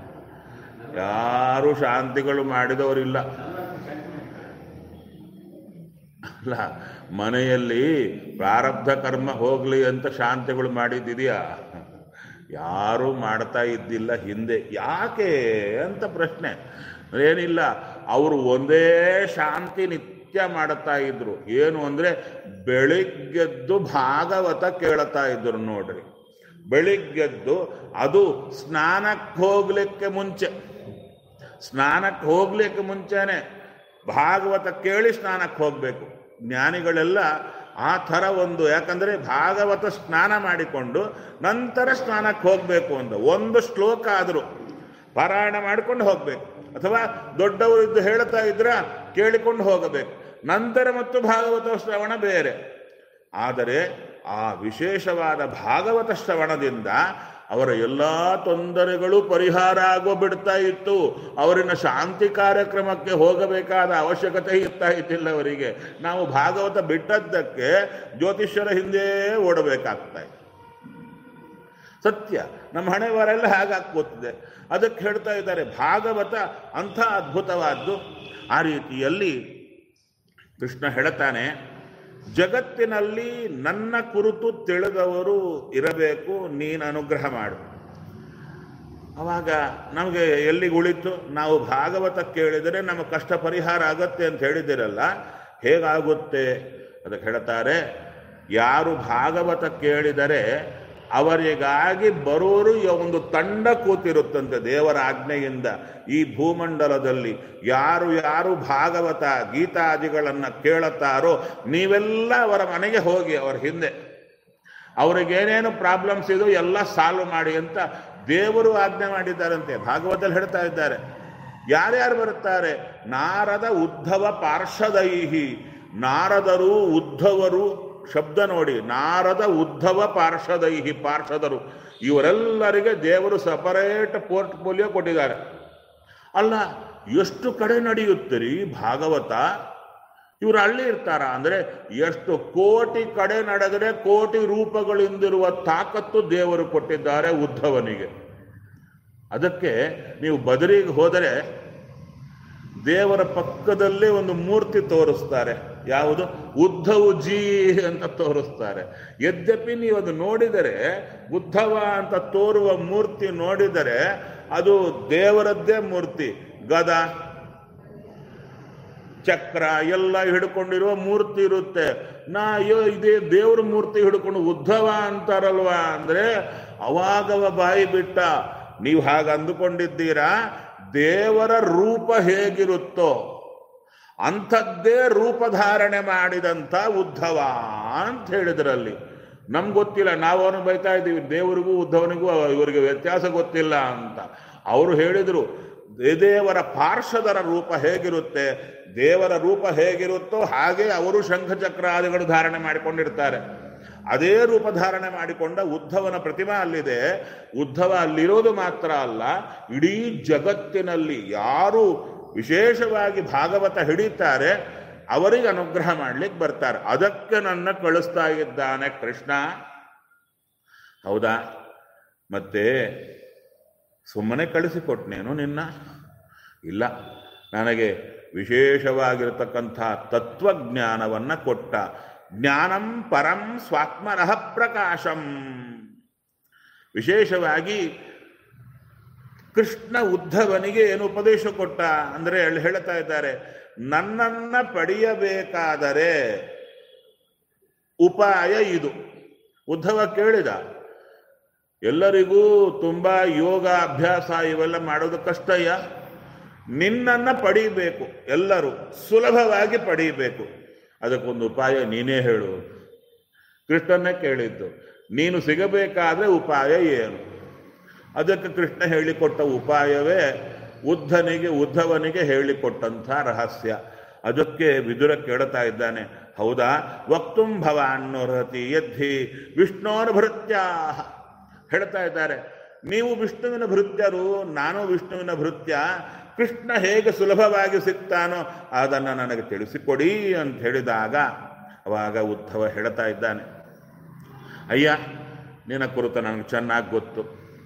ಯಾರು ಶಾಂತಿಗಳು ಮಾಡಿದವರಿಲ್ಲ ಅಲ್ಲ ಮನೆಯಲ್ಲಿ ಪ್ರಾರಬ್ಧ ಕರ್ಮ ಹೋಗಲಿ ಅಂತ ಶಾಂತಿಗಳು ಮಾಡಿದ್ದಿದೆಯಾ ಯಾರೂ ಮಾಡ್ತಾ ಇದ್ದಿಲ್ಲ ಹಿಂದೆ ಯಾಕೆ ಅಂತ ಪ್ರಶ್ನೆ ಏನಿಲ್ಲ ಅವರು ಒಂದೇ ಶಾಂತಿ ನಿತ್ಯ ಮಾಡುತ್ತಾ ಇದ್ರು ಏನು ಅಂದರೆ ಬೆಳಿಗ್ಗೆದ್ದು ಭಾಗವತ ಕೇಳ್ತಾ ಇದ್ರು ನೋಡ್ರಿ ಬೆಳಿಗ್ಗೆದ್ದು ಅದು ಸ್ನಾನಕ್ಕೆ ಹೋಗ್ಲಿಕ್ಕೆ ಮುಂಚೆ ಸ್ನಾನಕ್ಕೆ ಹೋಗ್ಲಿಕ್ಕೆ ಮುಂಚೆನೆ ಭಾಗವತ ಕೇಳಿ ಸ್ನಾನಕ್ಕೆ ಹೋಗಬೇಕು ಜ್ಞಾನಿಗಳೆಲ್ಲ ಆ ಥರ ಒಂದು ಯಾಕಂದರೆ ಭಾಗವತ ಸ್ನಾನ ಮಾಡಿಕೊಂಡು ನಂತರ ಸ್ನಾನಕ್ಕೆ ಹೋಗಬೇಕು ಅಂತ ಒಂದು ಶ್ಲೋಕ ಆದರೂ ಪಾರಾಯಣ ಮಾಡಿಕೊಂಡು ಹೋಗಬೇಕು ಅಥವಾ ದೊಡ್ಡವರು ಇದ್ದು ಹೇಳ್ತಾ ಇದ್ರ ಕೇಳಿಕೊಂಡು ಹೋಗಬೇಕು ನಂತರ ಮತ್ತು ಭಾಗವತ ಶ್ರವಣ ಬೇರೆ ಆದರೆ ಆ ವಿಶೇಷವಾದ ಭಾಗವತ ಶ್ರವಣದಿಂದ ಅವರ ಎಲ್ಲ ತೊಂದರೆಗಳು ಪರಿಹಾರ ಆಗೋ ಬಿಡ್ತಾ ಇತ್ತು ಅವರಿನ ಶಾಂತಿ ಕಾರ್ಯಕ್ರಮಕ್ಕೆ ಹೋಗಬೇಕಾದ ಅವಶ್ಯಕತೆ ಇರ್ತಾ ಇದ್ದಿಲ್ಲ ಅವರಿಗೆ ನಾವು ಭಾಗವತ ಬಿಟ್ಟದ್ದಕ್ಕೆ ಜ್ಯೋತಿಷ್ಯರ ಹಿಂದೆ ಓಡಬೇಕಾಗ್ತಾ ಇತ್ತು ಸತ್ಯ ನಮ್ಮ ಹಣೆವರೆಲ್ಲ ಹಾಗಾಗ್ಬೋತಿದೆ ಅದಕ್ಕೆ ಹೇಳ್ತಾ ಇದ್ದಾರೆ ಭಾಗವತ ಅಂಥ ಅದ್ಭುತವಾದ್ದು ಆ ರೀತಿಯಲ್ಲಿ ಕೃಷ್ಣ ಹೇಳ್ತಾನೆ ಜಗತ್ತಿನಲ್ಲಿ ನನ್ನ ಕುರಿತು ತಿಳಿದವರು ಇರಬೇಕು ನೀನು ಅನುಗ್ರಹ ಮಾಡು ಅವಾಗ ನಮಗೆ ಎಲ್ಲಿಗೆ ಉಳಿತು ನಾವು ಭಾಗವತ ಕೇಳಿದರೆ ನಮ್ಮ ಕಷ್ಟ ಪರಿಹಾರ ಆಗತ್ತೆ ಅಂತ ಹೇಳಿದಿರಲ್ಲ ಹೇಗಾಗುತ್ತೆ ಅದಕ್ಕೆ ಹೇಳ್ತಾರೆ ಯಾರು ಭಾಗವತ ಕೇಳಿದರೆ ಅವರಿಗಾಗಿ ಬರೋರು ಒಂದು ತಂಡ ಕೂತಿರುತ್ತಂತೆ ದೇವರ ಆಜ್ಞೆಯಿಂದ ಈ ಭೂಮಂಡಲದಲ್ಲಿ ಯಾರು ಯಾರು ಭಾಗವತ ಗೀತಾದಿಗಳನ್ನು ಕೇಳುತ್ತಾರೋ ನೀವೆಲ್ಲ ಅವರ ಮನೆಗೆ ಹೋಗಿ ಅವರ ಹಿಂದೆ ಅವ್ರಿಗೇನೇನು ಪ್ರಾಬ್ಲಮ್ಸ್ ಇದು ಎಲ್ಲ ಸಾಲ್ವ್ ಮಾಡಿ ಅಂತ ದೇವರು ಆಜ್ಞೆ ಮಾಡಿದ್ದಾರಂತೆ ಭಾಗವತದಲ್ಲಿ ಹೇಳ್ತಾ ಇದ್ದಾರೆ ಯಾರ್ಯಾರು ಬರುತ್ತಾರೆ ನಾರದ ಉದ್ಧವ ಪಾರ್ಷದೈಹಿ ನಾರದರು ಉದ್ಧವರು ಶಬ್ದ ನೋಡಿ ನಾರದ ಉದ್ಧವ ಪಾರ್ಷದೈಹಿ ಪಾರ್ಷದರು ಇವರೆಲ್ಲರಿಗೆ ದೇವರು ಸಪರೇಟ್ ಪೋರ್ಟ್ಫೋಲಿಯೋ ಕೊಟ್ಟಿದ್ದಾರೆ ಅಲ್ಲ ಎಷ್ಟು ಕಡೆ ನಡೆಯುತ್ತೀರಿ ಭಾಗವತ ಇವರು ಹಳ್ಳಿ ಇರ್ತಾರ ಅಂದರೆ ಎಷ್ಟು ಕೋಟಿ ಕಡೆ ನಡೆದರೆ ಕೋಟಿ ರೂಪಗಳಿಂದಿರುವ ತಾಕತ್ತು ದೇವರು ಕೊಟ್ಟಿದ್ದಾರೆ ಉದ್ಧವನಿಗೆ ಅದಕ್ಕೆ ನೀವು ಬದರಿಗೆ ಹೋದರೆ ದೇವರ ಪಕ್ಕದಲ್ಲೇ ಒಂದು ಮೂರ್ತಿ ತೋರಿಸ್ತಾರೆ ಯಾವುದು ಉದ್ಧವು ಜೀ ಅಂತ ತೋರಿಸ್ತಾರೆ ಯದ್ಯಪಿ ನೀವು ಅದು ನೋಡಿದರೆ ಉದ್ಧವ ಅಂತ ತೋರುವ ಮೂರ್ತಿ ನೋಡಿದರೆ ಅದು ದೇವರದ್ದೇ ಮೂರ್ತಿ ಗದ ಚಕ್ರ ಎಲ್ಲ ಹಿಡ್ಕೊಂಡಿರುವ ಮೂರ್ತಿ ಇರುತ್ತೆ ನಾ ಅಯ್ಯೋ ಇದೇ ದೇವ್ರ ಮೂರ್ತಿ ಹಿಡ್ಕೊಂಡು ಉದ್ಧವ ಅಂತಾರಲ್ವಾ ಅಂದ್ರೆ ಅವಾಗವ ಬಾಯಿ ಬಿಟ್ಟ ನೀವು ಹಾಗೆ ಅಂದುಕೊಂಡಿದ್ದೀರಾ ದೇವರ ರೂಪ ಹೇಗಿರುತ್ತೋ ಅಂಥದ್ದೇ ರೂಪಧಾರಣೆ ಮಾಡಿದಂಥ ಉದ್ಧವ ಅಂತ ಹೇಳಿದ್ರಲ್ಲಿ ನಮ್ಗೆ ಗೊತ್ತಿಲ್ಲ ನಾವು ಅವನು ಬೈತಾ ಇದ್ದೀವಿ ದೇವರಿಗೂ ಉದ್ಧವನಿಗೂ ಇವರಿಗೆ ವ್ಯತ್ಯಾಸ ಗೊತ್ತಿಲ್ಲ ಅಂತ ಅವರು ಹೇಳಿದರು ದೇವರ ಪಾರ್ಷದರ ರೂಪ ಹೇಗಿರುತ್ತೆ ದೇವರ ರೂಪ ಹೇಗಿರುತ್ತೋ ಹಾಗೆ ಅವರು ಶಂಖಚಕ್ರಾದಿಗಳು ಧಾರಣೆ ಮಾಡಿಕೊಂಡಿರ್ತಾರೆ ಅದೇ ರೂಪ ಧಾರಣೆ ಮಾಡಿಕೊಂಡ ಉದ್ಧವನ ಪ್ರತಿಮಾ ಅಲ್ಲಿದೆ ಉದ್ಧವ ಅಲ್ಲಿರೋದು ಮಾತ್ರ ಅಲ್ಲ ಇಡೀ ಜಗತ್ತಿನಲ್ಲಿ ಯಾರು ವಿಶೇಷವಾಗಿ ಭಾಗವತ ಹಿಡಿತಾರೆ ಅವರಿಗೆ ಅನುಗ್ರಹ ಮಾಡ್ಲಿಕ್ಕೆ ಬರ್ತಾರೆ ಅದಕ್ಕೆ ನನ್ನ ಕಳಿಸ್ತಾ ಇದ್ದಾನೆ ಕೃಷ್ಣ ಹೌದಾ ಮತ್ತೆ ಸುಮ್ಮನೆ ಕಳಿಸಿಕೊಟ್ನೇನು ನಿನ್ನ ಇಲ್ಲ ನನಗೆ ವಿಶೇಷವಾಗಿರತಕ್ಕಂಥ ತತ್ವಜ್ಞಾನವನ್ನು ಕೊಟ್ಟ ಜ್ಞಾನಂ ಪರಂ ಸ್ವಾತ್ಮನಃ ಪ್ರಕಾಶಂ ವಿಶೇಷವಾಗಿ ಕೃಷ್ಣ ಉದ್ಧವನಿಗೆ ಏನು ಉಪದೇಶ ಕೊಟ್ಟ ಅಂದರೆ ಅಲ್ಲಿ ಹೇಳ್ತಾ ಇದ್ದಾರೆ ನನ್ನನ್ನ ಪಡೆಯಬೇಕಾದರೆ ಉಪಾಯ ಇದು ಉದ್ಧವ ಕೇಳಿದ ಎಲ್ಲರಿಗೂ ತುಂಬಾ ಯೋಗ ಅಭ್ಯಾಸ ಇವೆಲ್ಲ ಮಾಡೋದು ಕಷ್ಟಯ್ಯ ನಿನ್ನನ್ನ ಪಡೀಬೇಕು ಎಲ್ಲರೂ ಸುಲಭವಾಗಿ ಪಡೀಬೇಕು ಅದಕ್ಕೊಂದು ಉಪಾಯ ನೀನೇ ಹೇಳು ಕೃಷ್ಣನ್ನೇ ಕೇಳಿದ್ದು ನೀನು ಸಿಗಬೇಕಾದ್ರೆ ಉಪಾಯ ಏನು ಅದಕ್ಕೆ ಕೃಷ್ಣ ಹೇಳಿಕೊಟ್ಟ ಉಪಾಯವೇ ಉದ್ಧನಿಗೆ ಉದ್ಧವನಿಗೆ ಹೇಳಿಕೊಟ್ಟಂಥ ರಹಸ್ಯ ಅದಕ್ಕೆ ವಿದುರ ಕೇಳ್ತಾ ಇದ್ದಾನೆ ಹೌದಾ ವಕ್ತುಂ ಭವಾನ್ನೋರ್ಹತಿ ಯದ್ಧಿ ವಿಷ್ಣೋರ್ಭೃತ್ಯಾ ಹೇಳ್ತಾ ಇದ್ದಾರೆ ನೀವು ವಿಷ್ಣುವಿನ ಭೃತ್ಯರು ನಾನು ವಿಷ್ಣುವಿನ ಭೃತ್ಯ ಕೃಷ್ಣ ಹೇಗೆ ಸುಲಭವಾಗಿ ಸಿಗ್ತಾನೋ ಅದನ್ನು ನನಗೆ ತಿಳಿಸಿಕೊಡಿ ಅಂತ ಹೇಳಿದಾಗ ಅವಾಗ ಉದ್ಧವ ಹೇಳ್ತಾ ಇದ್ದಾನೆ ಅಯ್ಯ ನಿನ್ನ ಕುರಿತು ನನಗೆ ಚೆನ್ನಾಗಿ ಗೊತ್ತು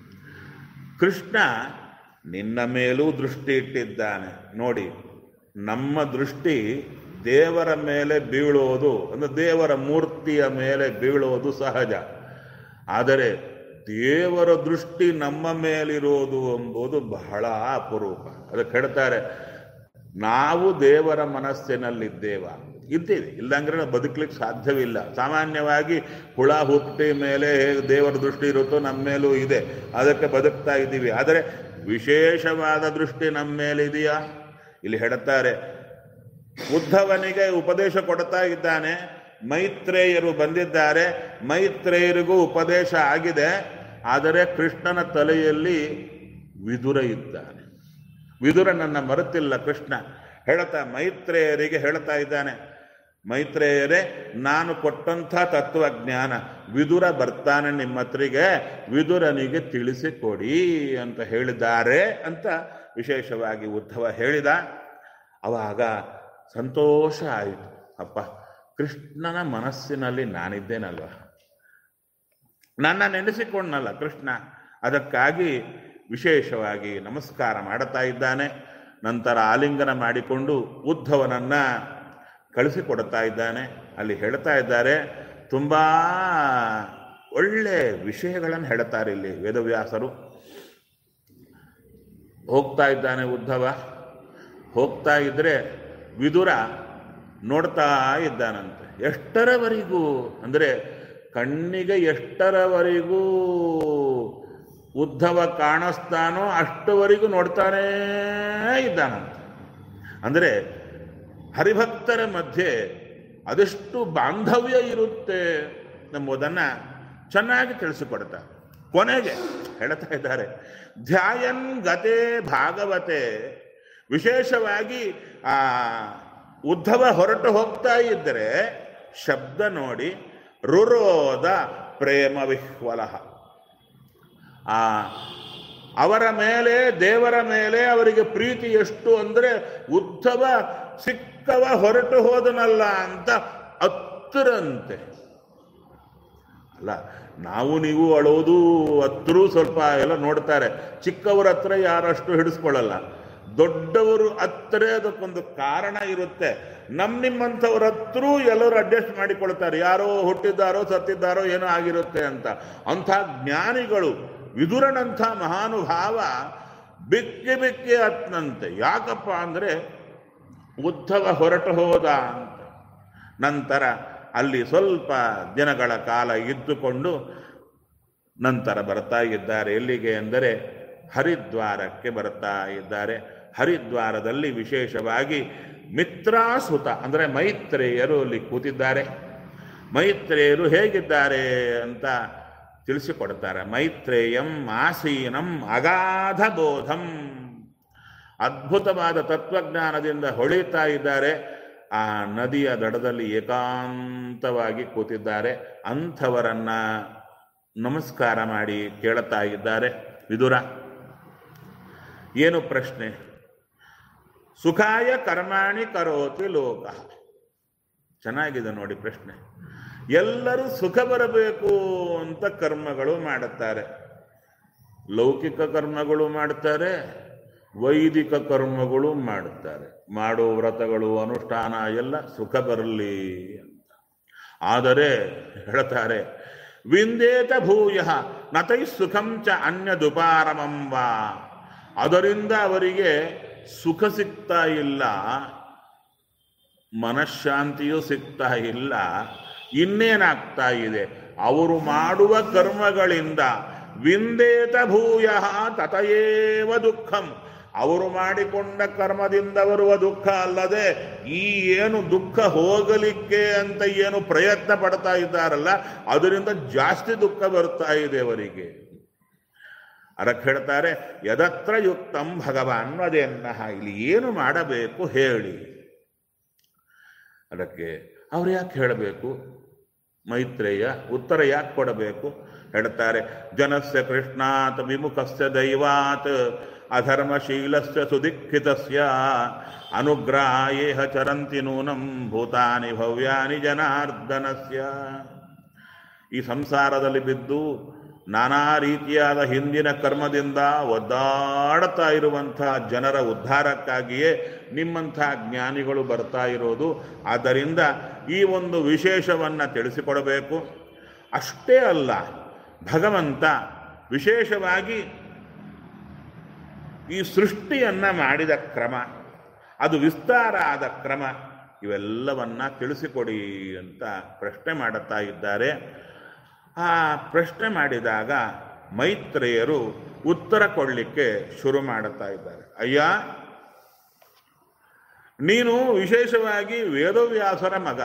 ಕೃಷ್ಣ ನಿನ್ನ ಮೇಲೂ ದೃಷ್ಟಿ ಇಟ್ಟಿದ್ದಾನೆ ನೋಡಿ ನಮ್ಮ ದೃಷ್ಟಿ ದೇವರ ಮೇಲೆ ಬೀಳೋದು ಅಂದರೆ ದೇವರ ಮೂರ್ತಿಯ ಮೇಲೆ ಬೀಳೋದು ಸಹಜ ಆದರೆ ದೇವರ ದೃಷ್ಟಿ ನಮ್ಮ ಮೇಲಿರೋದು ಎಂಬುದು ಬಹಳ ಅಪರೂಪ ಅದಕ್ಕೆ ಹೇಳ್ತಾರೆ ನಾವು ದೇವರ ಮನಸ್ಸಿನಲ್ಲಿದ್ದೇವ ಇದ್ದೀವಿ ಇಲ್ಲಾಂದ್ರೆ ನಾವು ಬದುಕಲಿಕ್ಕೆ ಸಾಧ್ಯವಿಲ್ಲ ಸಾಮಾನ್ಯವಾಗಿ ಹುಳ ಹುಟ್ಟಿ ಮೇಲೆ ಹೇಗೆ ದೇವರ ದೃಷ್ಟಿ ಇರುತ್ತೋ ನಮ್ಮ ಮೇಲೂ ಇದೆ ಅದಕ್ಕೆ ಬದುಕ್ತಾ ಇದ್ದೀವಿ ಆದರೆ ವಿಶೇಷವಾದ ದೃಷ್ಟಿ ನಮ್ಮ ಮೇಲಿದೆಯಾ ಇಲ್ಲಿ ಹೇಳುತ್ತಾರೆ ಉದ್ಧವನಿಗೆ ಉಪದೇಶ ಕೊಡ್ತಾ ಇದ್ದಾನೆ ಮೈತ್ರೇಯರು ಬಂದಿದ್ದಾರೆ ಮೈತ್ರೇಯರಿಗೂ ಉಪದೇಶ ಆಗಿದೆ ಆದರೆ ಕೃಷ್ಣನ ತಲೆಯಲ್ಲಿ ವಿದುರ ಇದ್ದಾನೆ ವಿದುರನನ್ನ ಮರೆತಿಲ್ಲ ಕೃಷ್ಣ ಹೇಳ್ತಾ ಮೈತ್ರೇಯರಿಗೆ ಹೇಳ್ತಾ ಇದ್ದಾನೆ ಮೈತ್ರೇಯರೇ ನಾನು ಕೊಟ್ಟಂಥ ತತ್ವಜ್ಞಾನ ವಿದುರ ಬರ್ತಾನೆ ನಿಮ್ಮ ಹತ್ರಿಗೆ ವಿದುರನಿಗೆ ತಿಳಿಸಿಕೊಡಿ ಅಂತ ಹೇಳಿದ್ದಾರೆ ಅಂತ ವಿಶೇಷವಾಗಿ ಉದ್ಧವ ಹೇಳಿದ ಅವಾಗ ಸಂತೋಷ ಆಯಿತು ಅಪ್ಪ ಕೃಷ್ಣನ ಮನಸ್ಸಿನಲ್ಲಿ ನಾನಿದ್ದೇನಲ್ವ ನನ್ನ ನೆನೆಸಿಕೊಂಡನಲ್ಲ ಕೃಷ್ಣ ಅದಕ್ಕಾಗಿ ವಿಶೇಷವಾಗಿ ನಮಸ್ಕಾರ ಮಾಡುತ್ತಾ ಇದ್ದಾನೆ ನಂತರ ಆಲಿಂಗನ ಮಾಡಿಕೊಂಡು ಉದ್ಧವನನ್ನ ಕಳಿಸಿಕೊಡ್ತಾ ಇದ್ದಾನೆ ಅಲ್ಲಿ ಹೇಳ್ತಾ ಇದ್ದಾರೆ ತುಂಬ ಒಳ್ಳೆ ವಿಷಯಗಳನ್ನು ಹೇಳ್ತಾರೆ ಇಲ್ಲಿ ವೇದವ್ಯಾಸರು ಹೋಗ್ತಾ ಇದ್ದಾನೆ ಉದ್ಧವ ಹೋಗ್ತಾ ಇದ್ರೆ ವಿದುರ ನೋಡ್ತಾ ಇದ್ದಾನಂತೆ ಎಷ್ಟರವರೆಗೂ ಅಂದರೆ ಕಣ್ಣಿಗೆ ಎಷ್ಟರವರೆಗೂ ಉದ್ಧವ ಕಾಣಿಸ್ತಾನೋ ಅಷ್ಟವರೆಗೂ ನೋಡ್ತಾನೇ ಇದ್ದಾನಂತೆ ಅಂದರೆ ಹರಿಭಕ್ತರ ಮಧ್ಯೆ ಅದೆಷ್ಟು ಬಾಂಧವ್ಯ ಇರುತ್ತೆ ಎಂಬುದನ್ನು ಚೆನ್ನಾಗಿ ತಿಳಿಸಿಕೊಡ್ತಾರೆ ಕೊನೆಗೆ ಹೇಳ್ತಾ ಇದ್ದಾರೆ ಧ್ಯಾಯನ್ ಗತೆ ಭಾಗವತೆ ವಿಶೇಷವಾಗಿ ಆ ಉದ್ಧವ ಹೊರಟು ಹೋಗ್ತಾ ಇದ್ದರೆ ಶಬ್ದ ನೋಡಿ ರುರೋದ ಪ್ರೇಮ ವಿಹ್ವಲಹ ಆ ಅವರ ಮೇಲೆ ದೇವರ ಮೇಲೆ ಅವರಿಗೆ ಪ್ರೀತಿ ಎಷ್ಟು ಅಂದರೆ ಉದ್ಧವ ಸಿಕ್ಕವ ಹೊರಟು ಹೋದನಲ್ಲ ಅಂತ ಹತ್ತರಂತೆ ಅಲ್ಲ ನಾವು ನೀವು ಅಳೋದು ಹತ್ರೂ ಸ್ವಲ್ಪ ಎಲ್ಲ ನೋಡ್ತಾರೆ ಚಿಕ್ಕವರ ಹತ್ರ ಯಾರಷ್ಟು ಹಿಡಿಸ್ಕೊಳ್ಳಲ್ಲ ದೊಡ್ಡವರು ಹತ್ರ ಅದಕ್ಕೊಂದು ಕಾರಣ ಇರುತ್ತೆ ನಮ್ ನಿಮ್ಮಂಥವ್ರ ಹತ್ರೂ ಎಲ್ಲರೂ ಅಡ್ಜಸ್ಟ್ ಮಾಡಿಕೊಳ್ತಾರೆ ಯಾರೋ ಹುಟ್ಟಿದ್ದಾರೋ ಸತ್ತಿದ್ದಾರೋ ಏನೋ ಆಗಿರುತ್ತೆ ಅಂತ ಅಂಥ ಜ್ಞಾನಿಗಳು ವಿದುರನಂಥ ಮಹಾನುಭಾವ ಬಿಕ್ಕಿ ಬಿಕ್ಕಿ ಹತ್ನಂತೆ ಯಾಕಪ್ಪ ಅಂದರೆ ಉದ್ಧವ ಹೊರಟು ಹೋದ ಅಂತ ನಂತರ ಅಲ್ಲಿ ಸ್ವಲ್ಪ ದಿನಗಳ ಕಾಲ ಇದ್ದುಕೊಂಡು ನಂತರ ಬರ್ತಾ ಇದ್ದಾರೆ ಎಲ್ಲಿಗೆ ಎಂದರೆ ಹರಿದ್ವಾರಕ್ಕೆ ಬರ್ತಾ ಇದ್ದಾರೆ ಹರಿದ್ವಾರದಲ್ಲಿ ವಿಶೇಷವಾಗಿ ಮಿತ್ರಾಸುತ ಅಂದರೆ ಮೈತ್ರೇಯರು ಅಲ್ಲಿ ಕೂತಿದ್ದಾರೆ ಮೈತ್ರೇಯರು ಹೇಗಿದ್ದಾರೆ ಅಂತ ತಿಳಿಸಿಕೊಡ್ತಾರೆ ಮೈತ್ರೇಯಂ ಆಸೀನಂ ಅಗಾಧ ಬೋಧಂ ಅದ್ಭುತವಾದ ತತ್ವಜ್ಞಾನದಿಂದ ಹೊಳಿತಾ ಇದ್ದಾರೆ ಆ ನದಿಯ ದಡದಲ್ಲಿ ಏಕಾಂತವಾಗಿ ಕೂತಿದ್ದಾರೆ ಅಂಥವರನ್ನ ನಮಸ್ಕಾರ ಮಾಡಿ ಕೇಳುತ್ತಾ ಇದ್ದಾರೆ ವಿದುರ ಏನು ಪ್ರಶ್ನೆ ಸುಖಾಯ ಕರ್ಮಾಣಿ ಕರೋತಿ ಲೋಕ ಚೆನ್ನಾಗಿದೆ ನೋಡಿ ಪ್ರಶ್ನೆ ಎಲ್ಲರೂ ಸುಖ ಬರಬೇಕು ಅಂತ ಕರ್ಮಗಳು ಮಾಡುತ್ತಾರೆ ಲೌಕಿಕ ಕರ್ಮಗಳು ಮಾಡ್ತಾರೆ ವೈದಿಕ ಕರ್ಮಗಳು ಮಾಡುತ್ತಾರೆ ಮಾಡೋ ವ್ರತಗಳು ಅನುಷ್ಠಾನ ಎಲ್ಲ ಸುಖ ಬರಲಿ ಅಂತ ಆದರೆ ಹೇಳ್ತಾರೆ ವಿಂದೇತ ಭೂಯ ನತೈ ಸುಖಂ ಚ ಅನ್ಯದುಪಾರಮಂಬ ಅದರಿಂದ ಅವರಿಗೆ ಸುಖ ಸಿಗ್ತಾ ಇಲ್ಲ ಮನಃಶಾಂತಿಯೂ ಸಿಗ್ತಾ ಇಲ್ಲ ಇನ್ನೇನಾಗ್ತಾ ಇದೆ ಅವರು ಮಾಡುವ ಕರ್ಮಗಳಿಂದ ವಿಂದೇತ ಭೂಯ ತತಯೇವ ದುಃಖಂ ಅವರು ಮಾಡಿಕೊಂಡ ಕರ್ಮದಿಂದ ಬರುವ ದುಃಖ ಅಲ್ಲದೆ ಈ ಏನು ದುಃಖ ಹೋಗಲಿಕ್ಕೆ ಅಂತ ಏನು ಪ್ರಯತ್ನ ಪಡ್ತಾ ಇದ್ದಾರಲ್ಲ ಅದರಿಂದ ಜಾಸ್ತಿ ದುಃಖ ಬರ್ತಾ ಇದೆ ಅವರಿಗೆ ಅದಕ್ಕೆ ಹೇಳ್ತಾರೆ ಯದತ್ರ ಯುಕ್ತಂ ಭಗವಾನ್ ಅದೇನ್ನ ಇಲ್ಲಿ ಏನು ಮಾಡಬೇಕು ಹೇಳಿ ಅದಕ್ಕೆ ಅವ್ರು ಯಾಕೆ ಹೇಳಬೇಕು ಮೈತ್ರೇಯ ಉತ್ತರ ಯಾಕೆ ಕೊಡಬೇಕು ಹೇಳ್ತಾರೆ ಜನಸ್ಯ ಕೃಷ್ಣಾತ್ ವಿಮುಖಸ್ಯ ದೈವಾತ್ ಅಧರ್ಮಶೀಲಸ್ಯ ಸುದಿಕ್ಷಿತಸ್ಯ ಅನುಗ್ರಹಾಯೇಹ ಚರಂತಿ ನೂನಂ ಭೂತಾನಿ ಭವ್ಯಾನಿ ಜನಾರ್ದನಸ್ಯ ಈ ಸಂಸಾರದಲ್ಲಿ ಬಿದ್ದು ನಾನಾ ರೀತಿಯಾದ ಹಿಂದಿನ ಕರ್ಮದಿಂದ ಒದ್ದಾಡ್ತಾ ಇರುವಂತಹ ಜನರ ಉದ್ಧಾರಕ್ಕಾಗಿಯೇ ನಿಮ್ಮಂತಹ ಜ್ಞಾನಿಗಳು ಬರ್ತಾ ಇರೋದು ಆದ್ದರಿಂದ ಈ ಒಂದು ವಿಶೇಷವನ್ನು ತಿಳಿಸಿಕೊಡಬೇಕು ಅಷ್ಟೇ ಅಲ್ಲ ಭಗವಂತ ವಿಶೇಷವಾಗಿ ಈ ಸೃಷ್ಟಿಯನ್ನ ಮಾಡಿದ ಕ್ರಮ ಅದು ವಿಸ್ತಾರ ಆದ ಕ್ರಮ ಇವೆಲ್ಲವನ್ನ ತಿಳಿಸಿಕೊಡಿ ಅಂತ ಪ್ರಶ್ನೆ ಮಾಡುತ್ತಾ ಇದ್ದಾರೆ ಆ ಪ್ರಶ್ನೆ ಮಾಡಿದಾಗ ಮೈತ್ರೇಯರು ಉತ್ತರ ಕೊಡಲಿಕ್ಕೆ ಶುರು ಮಾಡುತ್ತಾ ಇದ್ದಾರೆ ಅಯ್ಯ ನೀನು ವಿಶೇಷವಾಗಿ ವೇದವ್ಯಾಸರ ಮಗ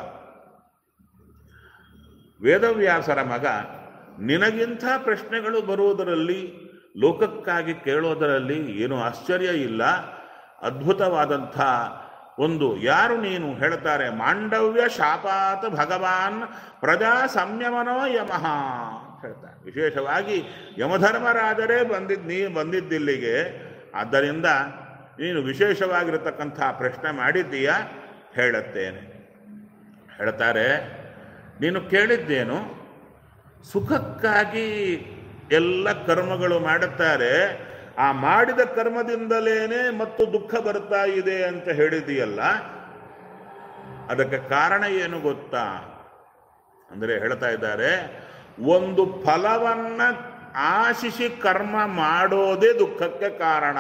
ವೇದವ್ಯಾಸರ ಮಗ ನಿನಗಿಂಥ ಪ್ರಶ್ನೆಗಳು ಬರುವುದರಲ್ಲಿ ಲೋಕಕ್ಕಾಗಿ ಕೇಳೋದರಲ್ಲಿ ಏನು ಆಶ್ಚರ್ಯ ಇಲ್ಲ ಅದ್ಭುತವಾದಂಥ ಒಂದು ಯಾರು ನೀನು ಹೇಳ್ತಾರೆ ಮಾಂಡವ್ಯ ಶಾಪಾತ್ ಭಗವಾನ್ ಪ್ರಜಾ ಸಂಯಮನೋ ಯಮಃ ಅಂತ ಹೇಳ್ತಾರೆ ವಿಶೇಷವಾಗಿ ಯಮಧರ್ಮರಾಜರೇ ಬಂದಿದ್ ನೀ ಬಂದಿದ್ದಿಲ್ಲಿಗೆ ಆದ್ದರಿಂದ ನೀನು ವಿಶೇಷವಾಗಿರತಕ್ಕಂಥ ಪ್ರಶ್ನೆ ಮಾಡಿದ್ದೀಯಾ ಹೇಳುತ್ತೇನೆ ಹೇಳ್ತಾರೆ ನೀನು ಕೇಳಿದ್ದೇನು ಸುಖಕ್ಕಾಗಿ ಎಲ್ಲ ಕರ್ಮಗಳು ಮಾಡುತ್ತಾರೆ ಆ ಮಾಡಿದ ಕರ್ಮದಿಂದಲೇನೆ ಮತ್ತು ದುಃಖ ಬರ್ತಾ ಇದೆ ಅಂತ ಹೇಳಿದೆಯಲ್ಲ ಅದಕ್ಕೆ ಕಾರಣ ಏನು ಗೊತ್ತಾ ಅಂದರೆ ಹೇಳ್ತಾ ಇದ್ದಾರೆ ಒಂದು ಫಲವನ್ನ ಆಶಿಸಿ ಕರ್ಮ ಮಾಡೋದೇ ದುಃಖಕ್ಕೆ ಕಾರಣ